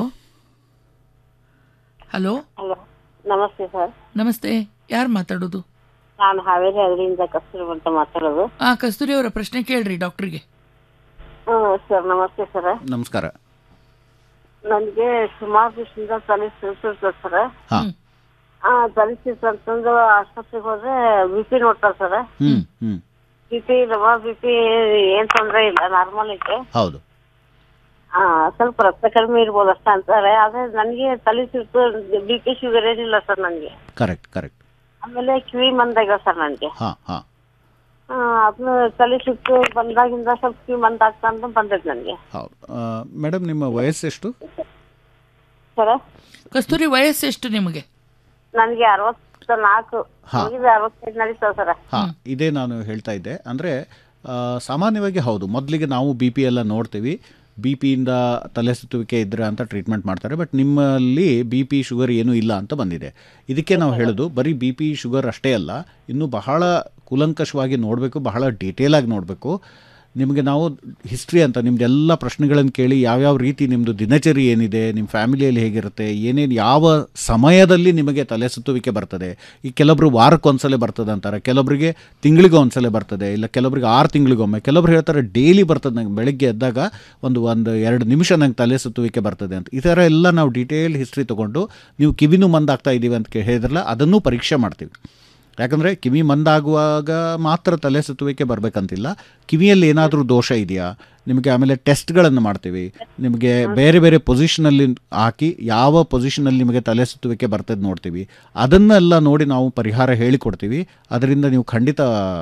hello hello ನಮಸ್ತೆ ಸರ್ ನಮಸ್ತೆ ಯಾರು ಮಾತಾಡೋದು ನಾನು ಹಾವೇರಿ ಅದರಿಂದ ಕಸ್ತೂರಿ ಅಂತ ಮಾತಾಡೋದು ಆ ಕಸ್ತೂರಿ ಅವರ ಪ್ರಶ್ನೆ ಕೇಳ್ರಿ ಡಾಕ್ಟರ್ಗೆ ಹ್ಮ್ ಸರ್ ನಮಸ್ತೆ ಸರ್ ನಮಸ್ಕಾರ ನನಗೆ ಸುಮಾರು ದಿವಸದಿಂದ ತಲೆ ಸುರಿಸಿರ್ತದೆ ಸರ್ ಹಾಂ ಆ ತಲೆ ಸುರಿತು ಅಂತಂದು ಆಸ್ಪತ್ರೆಗೆ ಹೋದ್ರೆ ಬಿ ಪಿ ನೋಡ್ತಾರೆ ಸರ್ ಹ್ಞೂ ಹ್ಞೂ ಬಿ ಪಿ ರವಾ ಬಿ ಪಿ ಏನ್ ತೊಂದ್ರೆ ಇಲ್ಲ ನಾರ್ಮಲ್ ಐತೆ ಹೌದು ಆ ಸ್ವಲ್ಪ ರಕ್ತ ಕಡಿಮೆ ಇರ್ಬೋದು ಅಷ್ಟ ಅಂತಾರೆ ಆದ್ರೆ ನನಗೆ ತಲೆ ಸುರಿತು ಬಿ ಪಿ ಶುಗರ್ ಏನಿಲ್ಲ ಸರ್ ನನಗೆ ಕರೆಕ್ಟ್ ಕರೆಕ್ಟ್ ಆಮೇಲೆ ಕಿವಿ ಮಂದಾಗ್ಯಾವ ಸರ್ ನನಗೆ ಹಾಂ ಹಾಂ ಅದನ್ನ ತಲೆ ಸುತ್ತು ಬಂದಾಗಿಂದ ಸ್ವಲ್ಪ ಕಿವಿ ಮಂದಾಗ್ತಾ ಅಂತ ಬಂದೈತೆ ನನಗೆ ಹೌದು ಮೇಡಮ್ ನಿಮ್ಮ ವಯಸ್ಸೆಷ್ಟು ಸರ್ ಕಸ್ತೂರಿ ವಯಸ್ಸೆಷ್ಟು ನಿಮಗೆ ನನಗೆ ಅರವತ್ತ ನಾಲ್ಕು ಹಾ. ಮುಗಿದ ಅರವತ್ತೈದು ನಡೀತಾವ ಸರ್ ಹಾ ಇದೇ ನಾನು ಹೇಳ್ತಾ ಇದ್ದೆ ಅಂದರೆ ಸಾಮಾನ್ಯವಾಗಿ ಹೌದು ಮೊದಲಿಗೆ ನಾವು ಬಿ ಪಿ ಎಲ್ಲ ನೋಡ್ತೀವಿ ಬಿ ಪಿಯಿಂದ ತಲೆ ಸುತ್ತುವಿಕೆ ಇದ್ರೆ ಅಂತ ಟ್ರೀಟ್ಮೆಂಟ್ ಮಾಡ್ತಾರೆ ಬಟ್ ನಿಮ್ಮಲ್ಲಿ ಬಿ ಪಿ ಶುಗರ್ ಏನೂ ಇಲ್ಲ ಅಂತ ಬಂದಿದೆ ಇದಕ್ಕೆ ನಾವು ಹೇಳೋದು ಬರೀ ಬಿ ಪಿ ಶುಗರ್ ಅಷ್ಟೇ ಅಲ್ಲ ಇನ್ನೂ ಬಹಳ ಕೂಲಂಕಷವಾಗಿ ನೋಡಬೇಕು ಬಹಳ ಡೀಟೇಲಾಗಿ ನೋಡಬೇಕು ನಿಮಗೆ ನಾವು ಹಿಸ್ಟ್ರಿ ಅಂತ ನಿಮ್ದೆಲ್ಲ ಪ್ರಶ್ನೆಗಳನ್ನು ಕೇಳಿ ಯಾವ್ಯಾವ ರೀತಿ ನಿಮ್ಮದು ದಿನಚರಿ ಏನಿದೆ ನಿಮ್ಮ ಫ್ಯಾಮಿಲಿಯಲ್ಲಿ ಹೇಗಿರುತ್ತೆ ಏನೇನು ಯಾವ ಸಮಯದಲ್ಲಿ ನಿಮಗೆ ತಲೆ ಸುತ್ತುವಿಕೆ ಬರ್ತದೆ ಈ ಕೆಲವೊಬ್ರು ವಾರಕ್ಕೆ ಒಂದ್ಸಲ ಬರ್ತದೆ ಅಂತಾರೆ ಕೆಲವೊಬ್ಬರಿಗೆ ತಿಂಗಳಿಗೆ ಒಂದ್ಸಲ ಬರ್ತದೆ ಇಲ್ಲ ಕೆಲವೊಬ್ರಿಗೆ ಆರು ತಿಂಗಳಿಗೊಮ್ಮೆ ಕೆಲವೊಬ್ರು ಹೇಳ್ತಾರೆ ಡೈಲಿ ಬರ್ತದೆ ನಂಗೆ ಬೆಳಗ್ಗೆ ಎದ್ದಾಗ ಒಂದು ಒಂದು ಎರಡು ನಿಮಿಷ ನಂಗೆ ತಲೆ ಸುತ್ತುವಿಕೆ ಬರ್ತದೆ ಅಂತ ಈ ಥರ ಎಲ್ಲ ನಾವು ಡೀಟೇಲ್ ಹಿಸ್ಟ್ರಿ ತೊಗೊಂಡು ನೀವು ಕಿವಿನೂ ಮಂದಾಗ್ತಾ ಇದ್ದೀವಿ ಅಂತ ಕೇ- ಹೇಳಿದ್ರಲ್ಲ ಅದನ್ನೂ ಪರೀಕ್ಷೆ ಮಾಡ್ತೀವಿ ಯಾಕಂದರೆ ಕಿವಿ ಮಂದಾಗುವಾಗ ಮಾತ್ರ ತಲೆ ಸುತ್ತುವಿಕೆ ಬರಬೇಕಂತಿಲ್ಲ ಕಿವಿಯಲ್ಲಿ ಏನಾದರೂ ದೋಷ ಇದೆಯಾ ನಿಮಗೆ ಆಮೇಲೆ ಟೆಸ್ಟ್ಗಳನ್ನು ಮಾಡ್ತೀವಿ ನಿಮಗೆ ಬೇರೆ ಬೇರೆ ಪೊಸಿಷನಲ್ಲಿ ಹಾಕಿ ಯಾವ ಪೊಸಿಷನಲ್ಲಿ ನಿಮಗೆ ತಲೆ ಸುತ್ತುವಿಕೆ ಬರ್ತದೆ ನೋಡ್ತೀವಿ ಅದನ್ನೆಲ್ಲ ನೋಡಿ ನಾವು ಪರಿಹಾರ ಹೇಳಿಕೊಡ್ತೀವಿ ಅದರಿಂದ ನೀವು ಖಂಡಿತ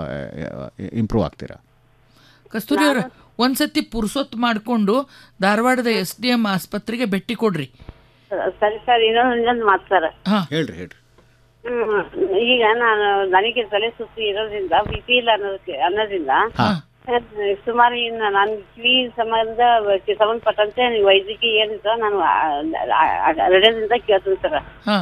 ಇಂಪ್ರೂವ್ ಆಗ್ತೀರಾ ಕಸ್ತೂರಿ ಅವ್ರ ಒಂದ್ಸತಿ ಪುರ್ಸೊತ್ ಮಾಡಿಕೊಂಡು ಧಾರವಾಡದ ಎಸ್ ಡಿ ಎಂ ಆಸ್ಪತ್ರೆಗೆ ಭೇಟಿ ಕೊಡ್ರಿ ಸರಿ ಸರ್ ಇನ್ನೊಂದು ಇನ್ನೊಂದು ಮಾತು ಸರ್ ಹೇಳ್ರಿ ಹೇಳ್ರಿ ಹ್ಮ್. ಈಗ ನಾನು ನನಗೆ ತಲೆ ಸುತ್ತು ಇರೋದ್ರಿಂದ ಬಿ ಪಿ ಇಲ್ಲ ಅನ್ನೋದಕ್ಕೆ ಅನ್ನೋದ್ರಿಂದ ಸುಮಾರು ಇನ್ನು ನಾನು ಕಿವಿ ಸಂಬಂಧ ಸಂಬಂಧಪಟ್ಟಂತೆ ವೈದ್ಯಕೀಯ ಏನಿದೆ ನಾನು ರೆಡಿಯಿಂದ ಕೇಳ್ತೀನಿ ಸರ್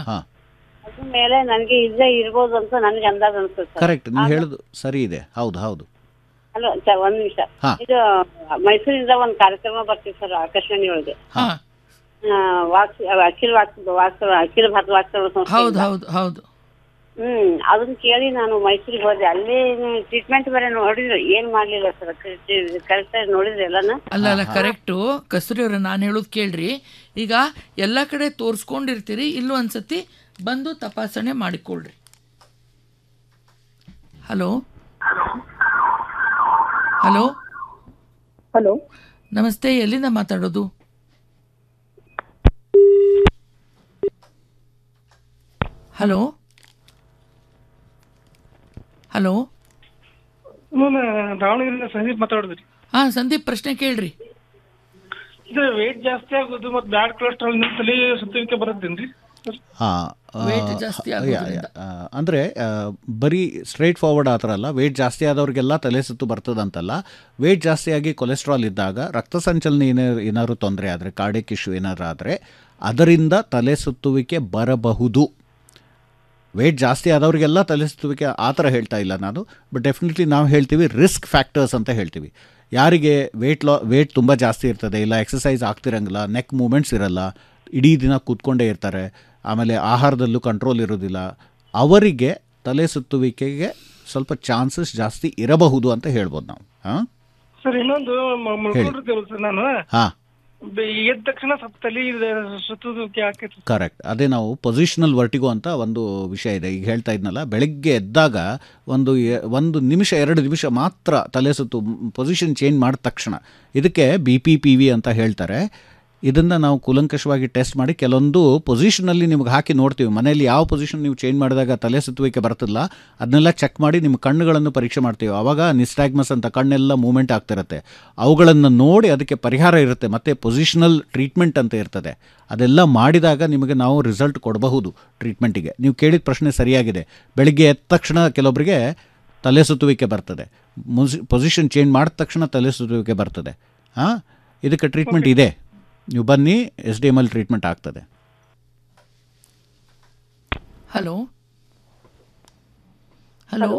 ಅದ್ರ ಮೇಲೆ ನನಗೆ ಇಲ್ಲೇ ಇರ್ಬೋದು ಅಂತ ನನಗೆ ಅಂದಾಜು ಅನ್ಸುತ್ತೆ ಸರ್ ಕರೆಕ್ಟ್ ನೀವು ಹೇಳೋದು ಸರಿ ಇದೆ ಹೌದು ಹೌದು ಹಲೋ ಸರ್ ಒಂದ್ ನಿಮಿಷ ಹಾ. ಇದು ಮೈಸೂರಿಂದ ಒಂದ್ ಕಾರ್ಯಕ್ರಮ ಬರ್ತೀವಿ ಸರ್ ಆಕಾಶವಾಣಿ ಒಳಗೆ ಹಾ. ಆ, ವಾಕ್ ಅಖಿಲ ವಾಕ್ ವಾಕ್ ಅಖಿಲ ಭಾರತ ವಾಸ್ತವ ಹೌದು ಹೌದು ಹೌದು ಹ್ಮ್ ಅದನ್ನ ಕೇಳಿ ನಾನು ಮೈಸೂರಿಗೆ ಹೋದೆ ಅಲ್ಲಿ ಟ್ರೀಟ್ಮೆಂಟ್ ಬೇರೆ ನೋಡಿದ್ರು ಏನ್ ಮಾಡ್ಲಿಲ್ಲ ಸರ್ ಕರೆಕ್ಟ್ ಆಗಿ ನೋಡಿದ್ರಿ ಎಲ್ಲಾನ ಅಲ್ಲ ಅಲ್ಲ ಕರೆಕ್ಟು ಕಸ್ತೂರಿ ಅವ್ರ ನಾನು ಹೇಳೋದು ಕೇಳ್ರಿ ಈಗ ಎಲ್ಲ ಕಡೆ ತೋರಿಸ್ಕೊಂಡಿರ್ತೀರಿ ಇಲ್ಲೂ ಒಂದ್ಸತಿ ಬಂದು ತಪಾಸಣೆ ಮಾಡಿಕೊಳ್ಳ್ರಿ ಹಲೋ ಹಲೋ ಹಲೋ ನಮಸ್ತೆ ಎಲ್ಲಿಂದ ಮಾತಾಡೋದು ಹಲೋ ಹಲೋ ನಾನು ದಾವಣಗೆರೆಯಿಂದ ಸಂದೀಪ್ ಮಾತಾಡೋದ್ರಿ ಹಾ ಸಂದೀಪ್ ಪ್ರಶ್ನೆ ಕೇಳ್ರಿ ಇದು ವೇಟ್ ಜಾಸ್ತಿ ಆಗೋದು ಮತ್ತೆ ಬ್ಯಾಡ್ ಕೊಲೆಸ್ಟ್ರಾಲ್ ತಲೆ ಸುತ್ತುವಿಕೆ ಬರುತ್ತೇನ್ರಿ ಹಾಂ Weight ಜಾಸ್ತಿ ಆಗೋದ್ರಿಂದ. ಅಂದರೆ ಬರೀ ಸ್ಟ್ರೈಟ್ ಫಾರ್ವರ್ಡ್ ಆ ಥರ ಅಲ್ಲ ವೇಟ್ ಜಾಸ್ತಿ ಆದವ್ರಿಗೆಲ್ಲ ತಲೆ ಸುತ್ತು ಬರ್ತದಂತಲ್ಲ ವೇಟ್ ಜಾಸ್ತಿಯಾಗಿ ಕೊಲೆಸ್ಟ್ರಾಲ್ ಇದ್ದಾಗ ರಕ್ತ ಸಂಚಲನ ಏನೇ ಏನಾದ್ರು ತೊಂದರೆ ಆದರೆ ಕಾರ್ಡಿಯಕ್ ಇಶ್ಯೂ ಏನಾದ್ರು ಆದರೆ ಅದರಿಂದ ತಲೆ ಸುತ್ತುವಿಕೆ ಬರಬಹುದು ವೇಟ್ ಜಾಸ್ತಿ ಆದವ್ರಿಗೆಲ್ಲ ತಲೆ ಸುತ್ತುವಿಕೆ ಆ ಥರ ಹೇಳ್ತಾ ಇಲ್ಲ ನಾನು ಬಟ್ ಡೆಫಿನೆಟ್ಲಿ ನಾವು ಹೇಳ್ತೀವಿ ರಿಸ್ಕ್ ಫ್ಯಾಕ್ಟರ್ಸ್ ಅಂತ ಹೇಳ್ತೀವಿ ಯಾರಿಗೆ ವೇಟ್ ಲಾ ವೇಟ್ ತುಂಬ ಜಾಸ್ತಿ ಇರ್ತದೆ ಇಲ್ಲ ಎಕ್ಸಸೈಸ್ ಆಗ್ತಿರಂಗಿಲ್ಲ ನೆಕ್ ಮೂಮೆಂಟ್ಸ್ ಇರಲ್ಲ ಇಡೀ ದಿನ ಕೂತ್ಕೊಂಡೇ ಇರ್ತಾರೆ ಆಮೇಲೆ ಆಹಾರದಲ್ಲೂ ಕಂಟ್ರೋಲ್ ಇರೋದಿಲ್ಲ ಅವರಿಗೆ ತಲೆ ಸುತ್ತುವಿಕೆಗೆ ಸ್ವಲ್ಪ ಚಾನ್ಸಸ್ ಜಾಸ್ತಿ ಇರಬಹುದು ಅಂತ ಹೇಳ್ಬೋದು ನಾವು ಹಾಂ ಸರ್ ಇನ್ನೊಂದು ಮ- ಮಲ್ಕೊಂಡಿರ್ತೇವಲ್ಲ ಸರ್ ನಾನು ಹಾಂ ಬೆ- ಎದ್ದ ತಕ್ಷಣ ಸ್ವಲ್ಪ ತಲೆ ಸುತ್ತುವಿಕೆ ಆಕೈತಿ ಕರೆಕ್ಟ್ ಅದೇ ನಾವು ಪೊಸಿಷನಲ್ ವರ್ಟಿಗೋ ಅಂತ ಒಂದು ವಿಷಯ ಇದೆ ಈಗ ಹೇಳ್ತಾ ಇದ್ನಲ್ಲ ಬೆಳಗ್ಗೆ ಎದ್ದಾಗ ಒಂದು ಎ- ಒಂದು ನಿಮಿಷ ಎರಡು ನಿಮಿಷ ಮಾತ್ರ ತಲೆ ಸುತ್ತು ಪೊಸಿಷನ್ ಚೇಂಜ್ ಮಾಡಿದ ತಕ್ಷಣ ಇದಕ್ಕೆ ಬಿ ಪಿ ಪಿ ವಿ ಅಂತ ಹೇಳ್ತಾರೆ ಇದನ್ನು ನಾವು ಕೂಲಂಕಷವಾಗಿ ಟೆಸ್ಟ್ ಮಾಡಿ ಕೆಲವೊಂದು ಪೊಸಿಷನಲ್ಲಿ ನಿಮ್ಗೆ ಹಾಕಿ ನೋಡ್ತೀವಿ ಮನೆಯಲ್ಲಿ ಯಾವ ಪೊಸಿಷನ್ ನೀವು ಚೇಂಜ್ ಮಾಡಿದಾಗ ತಲೆ ಸುತ್ತುವಿಕೆ ಬರ್ತಿಲ್ಲ ಅದನ್ನೆಲ್ಲ ಚೆಕ್ ಮಾಡಿ ನಿಮ್ಮ ಕಣ್ಣುಗಳನ್ನು ಪರೀಕ್ಷೆ ಮಾಡ್ತೀವಿ ಆವಾಗ ನಿಸ್ಟ್ಯಾಗ್ಮಸ್ ಅಂತ ಕಣ್ಣೆಲ್ಲ ಮೂಮೆಂಟ್ ಆಗ್ತಿರುತ್ತೆ ಅವುಗಳನ್ನು ನೋಡಿ ಅದಕ್ಕೆ ಪರಿಹಾರ ಇರುತ್ತೆ ಮತ್ತು ಪೊಸಿಷನಲ್ ಟ್ರೀಟ್ಮೆಂಟ್ ಅಂತ ಇರ್ತದೆ ಅದೆಲ್ಲ ಮಾಡಿದಾಗ ನಿಮಗೆ ನಾವು ರಿಸಲ್ಟ್ ಕೊಡಬಹುದು ಟ್ರೀಟ್ಮೆಂಟಿಗೆ ನೀವು ಕೇಳಿದ ಪ್ರಶ್ನೆ ಸರಿಯಾಗಿದೆ ಬೆಳಿಗ್ಗೆ ಎದ್ದ ತಕ್ಷಣ ಕೆಲವೊಬ್ಬರಿಗೆ ತಲೆ ಸುತ್ತುವಿಕೆ ಬರ್ತದೆ ಮುಸಿ ಪೊಸಿಷನ್ ಚೇಂಜ್ ಮಾಡಿದ ತಕ್ಷಣ ತಲೆ ಸುತ್ತುವಿಕೆ ಬರ್ತದೆ ಹಾಂ ಇದಕ್ಕೆ ಟ್ರೀಟ್ಮೆಂಟ್ ಇದೆ ನೀವು ಬನ್ನಿ ಎಸ್ ಡಿ ಎಮ್ ಅಲ್ಲಿ ಟ್ರೀಟ್ಮೆಂಟ್ ಆಗ್ತದೆ hello hello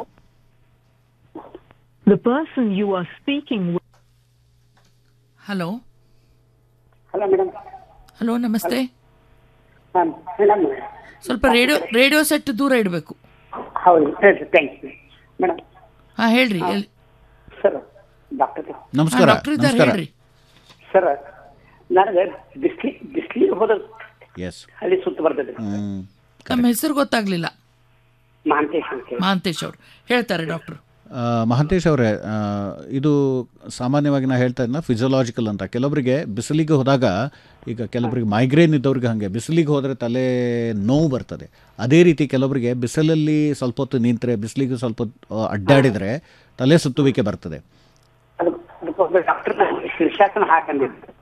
The person you are speaking with. Hello hello madam hello ನಮಸ್ತೆ ಮೇಡಮ್ ಸ್ವಲ್ಪ ರೇಡಿಯೋ ರೇಡಿಯೋ ಸೆಟ್ ದೂರ ಇಡಬೇಕು ಹೌದು ಹೇಳಿ ಥ್ಯಾಂಕ್ಸ್ ಮೇಡಮ್ ಹಾ ಹೇಳ್ರಿ ಎಲ್- ಸರ್ ಡಾಕ್ಟರ್ ನಮಸ್ಕಾರ ಡಾಕ್ಟರ್ ಇದ್ದಾರೆ ನಮಸ್ಕಾರ ಹೇಳ್ರಿ ಸರ್ ನನಗೆ ಬಿಸ್ಲಿ ಬಿಸ್ಲಿಗೆ ಹೋದ ಎಸ್ ಹಳ್ಳಿ ಸುತ್ತು ಬರ್ತದೆ ನಮ್ಮ ಹೆಸರು ಗೊತ್ತಾಗ್ಲಿಲ್ಲ ಮಹಾಂತೇಶ್ ಅಂತ ಹೇಳಿ ಮಹಾಂತೇಶ್ ಅವರು ಹೇಳ್ತಾರೆ ಡಾಕ್ಟರ್ ಆ, ಮಹಾಂತೇಶ್ ಅವರೇ ಆ, ಇದು ಸಾಮಾನ್ಯವಾಗಿ ನಾ ಹೇಳ್ತಾ ಇದ್ನ ಫಿಸಿಯೋಲಾಜಿಕಲ್ ಅಂತ ಕೆಲವರಿಗೆ ಬಿಸಿಲಿಗೆ ಹೋದಾಗ ಈಗ ಕೆಲವರಿಗೆ ಮೈಗ್ರೇನ್ ಇದ್ದವ್ರಿಗೆ ಹಾಗೆ ಬಿಸಿಲಿಗೆ ಹೋದರೆ ತಲೆ ನೋವು ಬರ್ತದೆ ಅದೇ ರೀತಿ ಕೆಲವರಿಗೆ ಬಿಸಿಲಲ್ಲಿ ಸ್ವಲ್ಪ ಹೊತ್ತು ನಿಂತರೆ ಬಿಸಿಲಿಗೆ ಸ್ವಲ್ಪ ಹೊತ್ತು, ಆ, ಅಡ್ಡಾಡಿದರೆ ತಲೆ ಸುತ್ತುವಿಕೆ ಬರ್ತದೆ ಅದಕ್ಕೋಸ್ಕರ ಡಾಕ್ಟರ್ ಶೀರ್ಷಾಸನ ಹಾಕಂದಿದ್ರು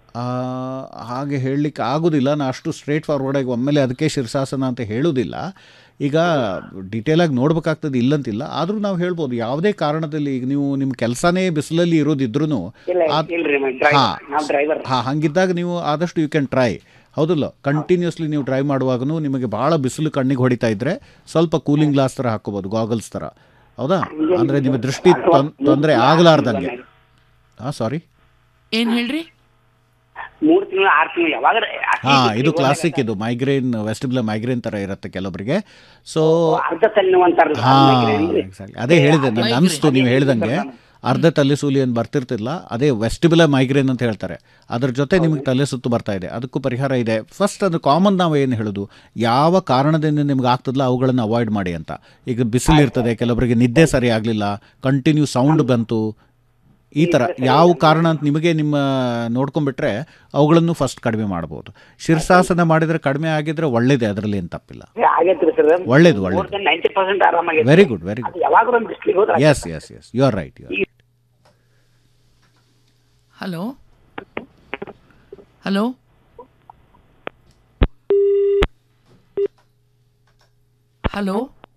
ಆ, ಹಾಗೆ ಹೇಳಲಿಕ್ಕೆ ಆಗೋದಿಲ್ಲ ನಾನು ಅಷ್ಟು ಸ್ಟ್ರೇಟ್ ಫಾರ್ವರ್ಡಾಗಿ ಒಮ್ಮೆಲೆ ಅದಕ್ಕೆ ಶೀರ್ಷಾಸನ ಅಂತ ಹೇಳೋದಿಲ್ಲ ಈಗ ಡಿಟೇಲಾಗಿ ನೋಡ್ಬೇಕಾಗ್ತದೆ ಇಲ್ಲಂತಿಲ್ಲ ಆದರೂ ನಾವು ಹೇಳ್ಬೋದು ಯಾವುದೇ ಕಾರಣದಲ್ಲಿ ಈಗ ನೀವು ನಿಮ್ಮ ಕೆಲಸನೇ ಬಿಸಿಲಲ್ಲಿ ಇರೋದಿದ್ರೂ ಇಲ್ಲ ಇಲ್ರಿ ಡ್ರೈವರ್ ನಾವು ಡ್ರೈವರ್ ಹಾಂ ಹಂಗಿದ್ದಾಗ ನೀವು ಆದಷ್ಟು ಯು ಕ್ಯಾನ್ ಟ್ರೈ ಹೌದಲ್ಲ ಕಂಟಿನ್ಯೂಸ್ಲಿ ನೀವು ಡ್ರೈವ್ ಮಾಡುವಾಗೂ ನಿಮಗೆ ಭಾಳ ಬಿಸಿಲು ಕಣ್ಣಿಗೆ ಹೊಡಿತಾ ಇದ್ದರೆ ಸ್ವಲ್ಪ ಕೂಲಿಂಗ್ ಗ್ಲಾಸ್ ಥರ ಹಾಕೋಬೋದು ಗಾಗಲ್ಸ್ ಥರ ಹೌದಾ ಅಂದರೆ ನಿಮ್ಮ ದೃಷ್ಟಿ ತೊಂದರೆ ಆಗಲಾರ್ದಂಗೆ ಹಾಂ ಸಾರಿ ಏನ್ ಹೇಳ್ರಿ ಮೂರ್ ತಿಂಗಳು ಆರು ತಿಂಗಳು ಯಾವಾಗ ಹಾಂ ಇದು ಕ್ಲಾಸಿಕ್ ಇದು ಮೈಗ್ರೇನ್ ವೆಸ್ಟಿಬ್ಲ ಮೈಗ್ರೇನ್ ಥರ ಇರುತ್ತೆ ಕೆಲವೊಬ್ಬರಿಗೆ ಸೊ ಅರ್ಧ ತಲೆನೋವು ಅಂತಾರಲ್ಲ ಹಾಂ ಎಕ್ಸಾಕ್ಟ್ಲಿ ಅದೇ ಹೇಳಿದೆ ನನಗೆ ಅನಿಸ್ತು ನೀವು ಹೇಳ್ದಂಗೆ ಅರ್ಧ ತಲೆ ಸೂಲಿ ಏನು ಬರ್ತಿರ್ತಿಲ್ಲ ಅದೇ ವೆಸ್ಟಿಬುಲ ಮೈಗ್ರೇನ್ ಅಂತ ಹೇಳ್ತಾರೆ ಅದ್ರ ಜೊತೆ ನಿಮಗೆ ತಲೆ ಸುತ್ತು ಬರ್ತಾ ಇದೆ ಅದಕ್ಕೂ ಪರಿಹಾರ ಇದೆ ಫಸ್ಟ್ ಅದು ಕಾಮನ್ ನಾವು ಏನು ಹೇಳೋದು ಯಾವ ಕಾರಣದಿಂದ ನಿಮ್ಗೆ ಆಗ್ತದಲ್ಲ ಅವುಗಳನ್ನು ಅವಾಯ್ಡ್ ಮಾಡಿ ಅಂತ ಈಗ ಬಿಸಿಲು ಇರ್ತದೆ ಕೆಲವರಿಗೆ ನಿದ್ದೆ ಸರಿ ಆಗಲಿಲ್ಲ ಕಂಟಿನ್ಯೂ ಸೌಂಡ್ ಬಂತು ಈ ಥರ ಯಾವ ಕಾರಣ ಅಂತ ನಿಮಗೆ ನಿಮ್ಮ ನೋಡ್ಕೊಂಡ್ಬಿಟ್ರೆ ಅವುಗಳನ್ನು ಫಸ್ಟ್ ಕಡಿಮೆ ಮಾಡ್ಬೋದು ಶೀರ್ಷಾಸನ ಮಾಡಿದರೆ ಕಡಿಮೆ ಆಗಿದ್ರೆ ಒಳ್ಳೇದೇ ಅದರಲ್ಲಿ ಏನು ತಪ್ಪಿಲ್ಲ ಆಗೈತ್ರಿ ಸರ್ ಒಳ್ಳೇದು, ಒಳ್ಳೇದು. ನೈಂಟಿ ಪರ್ಸೆಂಟ್ ಆರಾಮಾಗೈತೆ ವೆರಿ ಗುಡ್ ವೆರಿ ಗುಡ್ ಯಾವಾಗ ಒಂದು ಬಿಸ್ಲಿಗೆ ಹೋದ್ರೆ yes yes yes you are right you are hello hello hello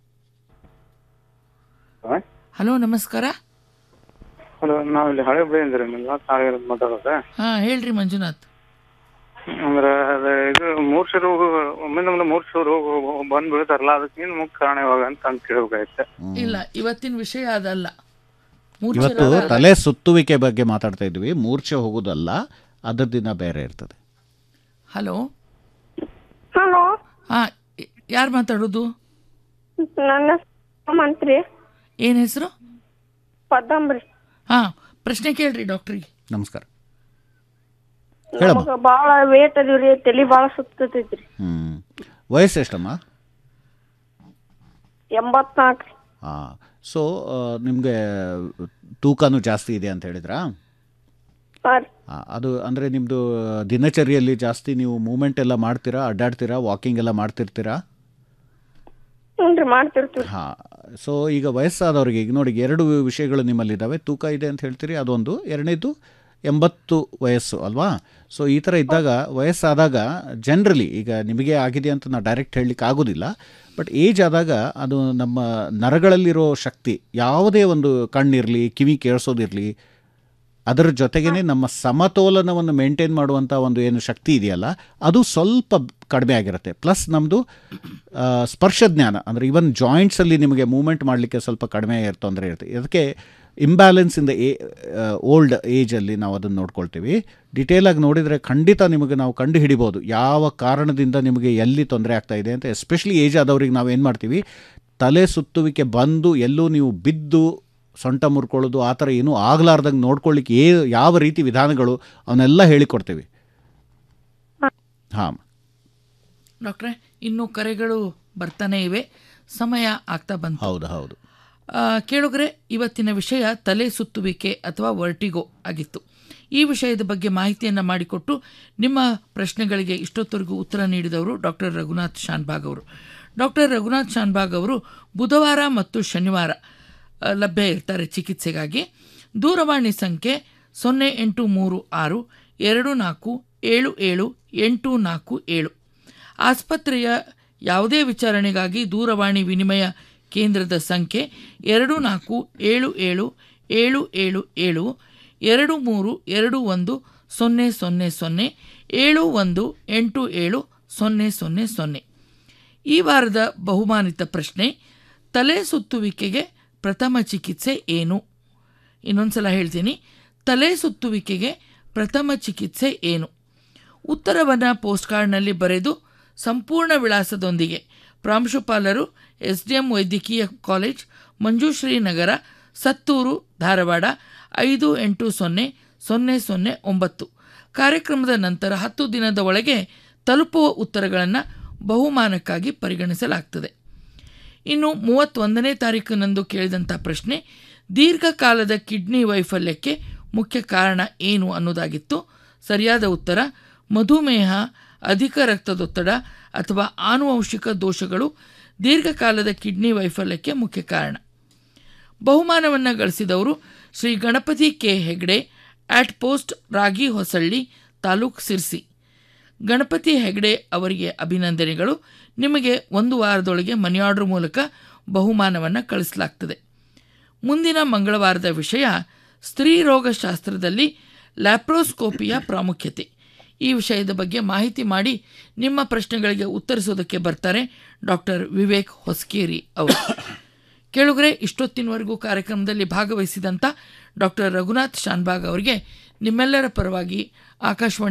hello ನಮಸ್ಕಾರ ಹಲೋ ನಾವು ಇಲ್ಲಿ ಹಳೆ ಬೆಳೆಯಿಂದ ಮಂಜುನಾಥ್ ನಾಳೆ ಮಾತಾಡೋದು ಹಾ ಹೇಳ್ರಿ ಮಂಜುನಾಥ್ ಅಂದ್ರೆ ಅದ ಇದು ಮೂರ್ಛೆ ರೋಗ ಒಮ್ಮೆ ನಮ್ಗೆ ಮೂರ್ಛೆ ರೋಗ ಬಂದ್ ಬೀಳ್ತಾರಲ್ಲ ಅದಕ್ಕೆ ಏನು ಮುಖ್ಯ ಕಾರಣ ಯಾವಾಗ ಅಂತ ಅಂತ ಕೇಳ್ಬೇಕಾಯ್ತು ಇಲ್ಲ ಇವತ್ತಿನ ವಿಷಯ ಅದಲ್ಲ ಮೂರ್ಛೆ ಇವತ್ತು ರೋಗ ಅಲ್ಲ. ತಲೆ ಸುತ್ತುವಿಕೆ ಬಗ್ಗೆ ಮಾತಾಡ್ತಾ ಇದ್ವಿ ಮೂರ್ಛೆ ಹೋಗೋದಲ್ಲ ಅದರ ದಿನ ಬೇರೆ ಇರ್ತದೆ ಹಲೋ ಹಲೋ ಹಾ ಯಾರು ಮಾತಾಡೋದು ನನ್ನ ಮಂತ್ರಿ ಏನ್ ಹೆಸರು ಪದಂಬ್ರಿ ಹಾ ಪ್ರಶ್ನೆ ಕೇಳ್ರಿ ಡಾಕ್ಟ್ರಿಗೆ ನಮಸ್ಕಾರ ಹೇಳಮ್ಮ ನಮಗ ಬಾಳ ವೇಟ್ ಅದೀವ್ರಿ ತಲಿ ಬಾಳ ಸುತ್ತತೈತ್ರಿ ಹ್ಞೂ ವಯಸ್ಸು ಎಷ್ಟಮ್ಮ ಎಂಬತ್ನಾಲ್ಕು ಹಾಂ ಸೊ ನಿಮಗೆ ತೂಕನೂ ಜಾಸ್ತಿ ಇದೆ ಅಂತ ಹೇಳಿದ್ರಾ ಸರ್ ಆ, ಅದು ಅಂದರೆ ನಿಮ್ಮದು ದಿನಚರಿಯಲ್ಲಿ ಜಾಸ್ತಿ ನೀವು ಮೂಮೆಂಟ್ ಎಲ್ಲ ಮಾಡ್ತೀರಾ ಅಡ್ಡಾಡ್ತೀರಾ ವಾಕಿಂಗ್ ಎಲ್ಲ ಮಾಡ್ತಿರ್ತೀರಾ ಹ್ಞೂ ಮಾಡ್ತಿರ್ತೀವಿ ಹಾಂ ಸೊ ಈಗ ವಯಸ್ಸಾದವ್ರಿಗೆ ಈಗ ನೋಡಿ ಎರಡು ವಿಷಯಗಳು ನಿಮ್ಮಲ್ಲಿದ್ದಾವೆ ತೂಕ ಇದೆ ಅಂತ ಹೇಳ್ತೀರಿ ಅದೊಂದು ಎರಡನೇದು ಎಂಬತ್ತು ವಯಸ್ಸು ಅಲ್ವಾ ಸೊ ಈ ಥರ ಇದ್ದಾಗ ವಯಸ್ಸಾದಾಗ ಜನರಲಿ ಈಗ ನಿಮಗೆ ಆಗಿದೆ ಅಂತ ನಾನು ಡೈರೆಕ್ಟ್ ಹೇಳಲಿಕ್ಕೆ ಆಗೋದಿಲ್ಲ ಬಟ್ ಏಜ್ ಆದಾಗ ಅದು ನಮ್ಮ ನರಗಳಲ್ಲಿರೋ ಶಕ್ತಿ ಯಾವುದೇ ಒಂದು ಕಣ್ಣಿರಲಿ ಕಿವಿ ಕೇಳಿಸೋದಿರಲಿ ಅದರ ಜೊತೆಗೇ ನಮ್ಮ ಸಮತೋಲನವನ್ನು ಮೇಂಟೈನ್ ಮಾಡುವಂಥ ಒಂದು ಏನು ಶಕ್ತಿ ಇದೆಯಲ್ಲ ಅದು ಸ್ವಲ್ಪ ಕಡಿಮೆ ಆಗಿರುತ್ತೆ ಪ್ಲಸ್ ನಮ್ಮದು ಸ್ಪರ್ಶ ಜ್ಞಾನ ಅಂದರೆ ಇವನ್ ಜಾಯಿಂಟ್ಸಲ್ಲಿ ನಿಮಗೆ ಮೂಮೆಂಟ್ ಮಾಡಲಿಕ್ಕೆ ಸ್ವಲ್ಪ ಕಡಿಮೆ ಇರ್- ತೊಂದರೆ ಇರುತ್ತೆ ಇದಕ್ಕೆ imbalance in the a old ಏಜಲ್ಲಿ ನಾವು ಅದನ್ನು ನೋಡ್ಕೊಳ್ತೀವಿ ಡಿಟೇಲಾಗಿ ನೋಡಿದರೆ ಖಂಡಿತ ನಿಮಗೆ ನಾವು ಕಂಡು ಹಿಡಿಬೋದು ಯಾವ ಕಾರಣದಿಂದ ನಿಮಗೆ ಎಲ್ಲಿ ತೊಂದರೆ ಆಗ್ತಾ ಇದೆ ಅಂತ ಎಸ್ಪೆಷಲಿ ಏಜ್ ಆದವ್ರಿಗೆ ನಾವು ಏನು ಮಾಡ್ತೀವಿ ತಲೆ ಸುತ್ತುವಿಕೆ ಬಂದು ಎಲ್ಲೂ ನೀವು ಬಿದ್ದು ಸೊಂಟ ಮುರ್ಕೊಳ್ಳೋದು ಆ ಥರ ಏನೂ ಆಗಲಾರ್ದಂಗೆ ನೋಡ್ಕೊಳ್ಳಿಕ್ಕೆ ಏ ಯಾವ ರೀತಿ ವಿಧಾನಗಳು ಅವನ್ನೆಲ್ಲ ಹೇಳಿಕೊಡ್ತೀವಿ ಹಾಂ ಡಾಕ್ಟ್ರೆ ಇನ್ನು ಕರೆಗಳು ಬರ್ತಾನೆ ಇವೆ ಸಮಯ ಆಗ್ತಾ ಬಂತು ಹೌದು ಹೌದು ಆ, ಕೇಳುಗರೆ ಇವತ್ತಿನ ವಿಷಯ ತಲೆ ಸುತ್ತುವಿಕೆ ಅಥವಾ ವರ್ಟಿಗೋ ಆಗಿತ್ತು ಈ ವಿಷಯದ ಬಗ್ಗೆ ಮಾಹಿತಿಯನ್ನು ಮಾಡಿಕೊಟ್ಟು ನಿಮ್ಮ ಪ್ರಶ್ನೆಗಳಿಗೆ ಇಷ್ಟೊತ್ತವರೆಗೂ ಉತ್ತರ ನೀಡಿದವರು ಡಾಕ್ಟರ್ ರಘುನಾಥ್ ಶಾನ್ಭಾಗ್ ಅವರು ಡಾಕ್ಟರ್ ರಘುನಾಥ್ ಶಾನ್ಭಾಗ್ ಅವರು ಬುಧವಾರ ಮತ್ತು ಶನಿವಾರ ಆ, ಲಭ್ಯ ಇರ್ತಾರೆ ಚಿಕಿತ್ಸೆಗಾಗಿ ದೂರವಾಣಿ ಸಂಖ್ಯೆ ಸೊನ್ನೆ ಎಂಟು ಮೂರು ಆರು ಎರಡು ನಾಲ್ಕು ಏಳು ಏಳು ಎಂಟು ನಾಲ್ಕು ಏಳು ಆಸ್ಪತ್ರೆಯ ಯಾವುದೇ ವಿಚಾರಣೆಗಾಗಿ ದೂರವಾಣಿ ವಿನಿಮಯ ಕೇಂದ್ರದ ಸಂಖ್ಯೆ ಎರಡು ನಾಲ್ಕು ಏಳು ಏಳು ಏಳು ಏಳು ಏಳು ಎರಡು ಮೂರು ಎರಡು ಒಂದು ಸೊನ್ನೆ ಸೊನ್ನೆ ಸೊನ್ನೆ ಏಳು ಒಂದು ಎಂಟು ಏಳು ಸೊನ್ನೆ ಸೊನ್ನೆ ಸೊನ್ನೆ ಈ ವಾರದ ಬಹುಮಾನಿತ ಪ್ರಶ್ನೆ ತಲೆ ಸುತ್ತುವಿಕೆಗೆ ಪ್ರಥಮ ಚಿಕಿತ್ಸೆ ಏನು ಇನ್ನೊಂದ್ಸಲ ಹೇಳ್ತೀನಿ ತಲೆ ಸುತ್ತುವಿಕೆಗೆ ಪ್ರಥಮ ಚಿಕಿತ್ಸೆ ಏನು ಉತ್ತರವನ್ನು ಪೋಸ್ಟ್ ಕಾರ್ಡ್ನಲ್ಲಿ ಬರೆದು ಸಂಪೂರ್ಣ ವಿಳಾಸದೊಂದಿಗೆ ಪ್ರಾಂಶುಪಾಲರು ಎಸ್ ಡಿ ಎಂ ವೈದ್ಯಕೀಯ ಕಾಲೇಜ್ ಮಂಜುಶ್ರೀ ನಗರ ಸತ್ತೂರು ಧಾರವಾಡ ಐದು ಎಂಟು ಸೊನ್ನೆ ಸೊನ್ನೆ ಸೊನ್ನೆ ಒಂಬತ್ತು ಕಾರ್ಯಕ್ರಮದ ನಂತರ ಹತ್ತು ದಿನದ ಒಳಗೆ ತಲುಪುವ ಉತ್ತರಗಳನ್ನು ಬಹುಮಾನಕ್ಕಾಗಿ ಪರಿಗಣಿಸಲಾಗ್ತದೆ ಇನ್ನು ಮೂವತ್ತೊಂದನೇ ತಾರೀಕಿನಂದು ಕೇಳಿದಂಥ ಪ್ರಶ್ನೆ ದೀರ್ಘಕಾಲದ ಕಿಡ್ನಿ ವೈಫಲ್ಯಕ್ಕೆ ಮುಖ್ಯ ಕಾರಣ ಏನು ಅನ್ನೋದಾಗಿತ್ತು ಸರಿಯಾದ ಉತ್ತರ ಮಧುಮೇಹ ಅಧಿಕ ರಕ್ತದೊತ್ತಡ ಅಥವಾ ಆನುವಂಶಿಕ ದೋಷಗಳು ದೀರ್ಘಕಾಲದ ಕಿಡ್ನಿ ವೈಫಲ್ಯಕ್ಕೆ ಮುಖ್ಯ ಕಾರಣ ಬಹುಮಾನವನ್ನು ಗಳಿಸಿದವರು Shri Ganapati K Hegde at post Ragi Hosalli taluk Sirsi Ganapati Hegde ಅವರಿಗೆ ಅಭಿನಂದನೆಗಳು ನಿಮಗೆ ಒಂದು ವಾರದೊಳಗೆ ಮನಿ ಆರ್ಡರ್ ಮೂಲಕ ಬಹುಮಾನವನ್ನು ಕಳಿಸಲಾಗ್ತದೆ ಮುಂದಿನ ಮಂಗಳವಾರದ ವಿಷಯ ಸ್ತ್ರೀ ರೋಗಶಾಸ್ತ್ರದಲ್ಲಿ ಲ್ಯಾಪ್ರೋಸ್ಕೋಪಿಯ ಪ್ರಾಮುಖ್ಯತೆ ಈ ವಿಷಯದ ಬಗ್ಗೆ ಮಾಹಿತಿ ಮಾಡಿ ನಿಮ್ಮ ಪ್ರಶ್ನೆಗಳಿಗೆ ಉತ್ತರಿಸೋದಕ್ಕೆ ಬರ್ತಾರೆ ಡಾಕ್ಟರ್ ವಿವೇಕ್ ಹೊಸ್ಕೇರಿ ಅವರು ಕೇಳುಗರೆ ಇಷ್ಟೊತ್ತಿನವರೆಗೂ ಕಾರ್ಯಕ್ರಮದಲ್ಲಿ ಭಾಗವಹಿಸಿದಂಥ ಡಾಕ್ಟರ್ ರಘುನಾಥ್ ಶಾನ್ಬಾಗ್ ಅವರಿಗೆ ನಿಮ್ಮೆಲ್ಲರ ಪರವಾಗಿ ಆಕಾಶವಾಣಿ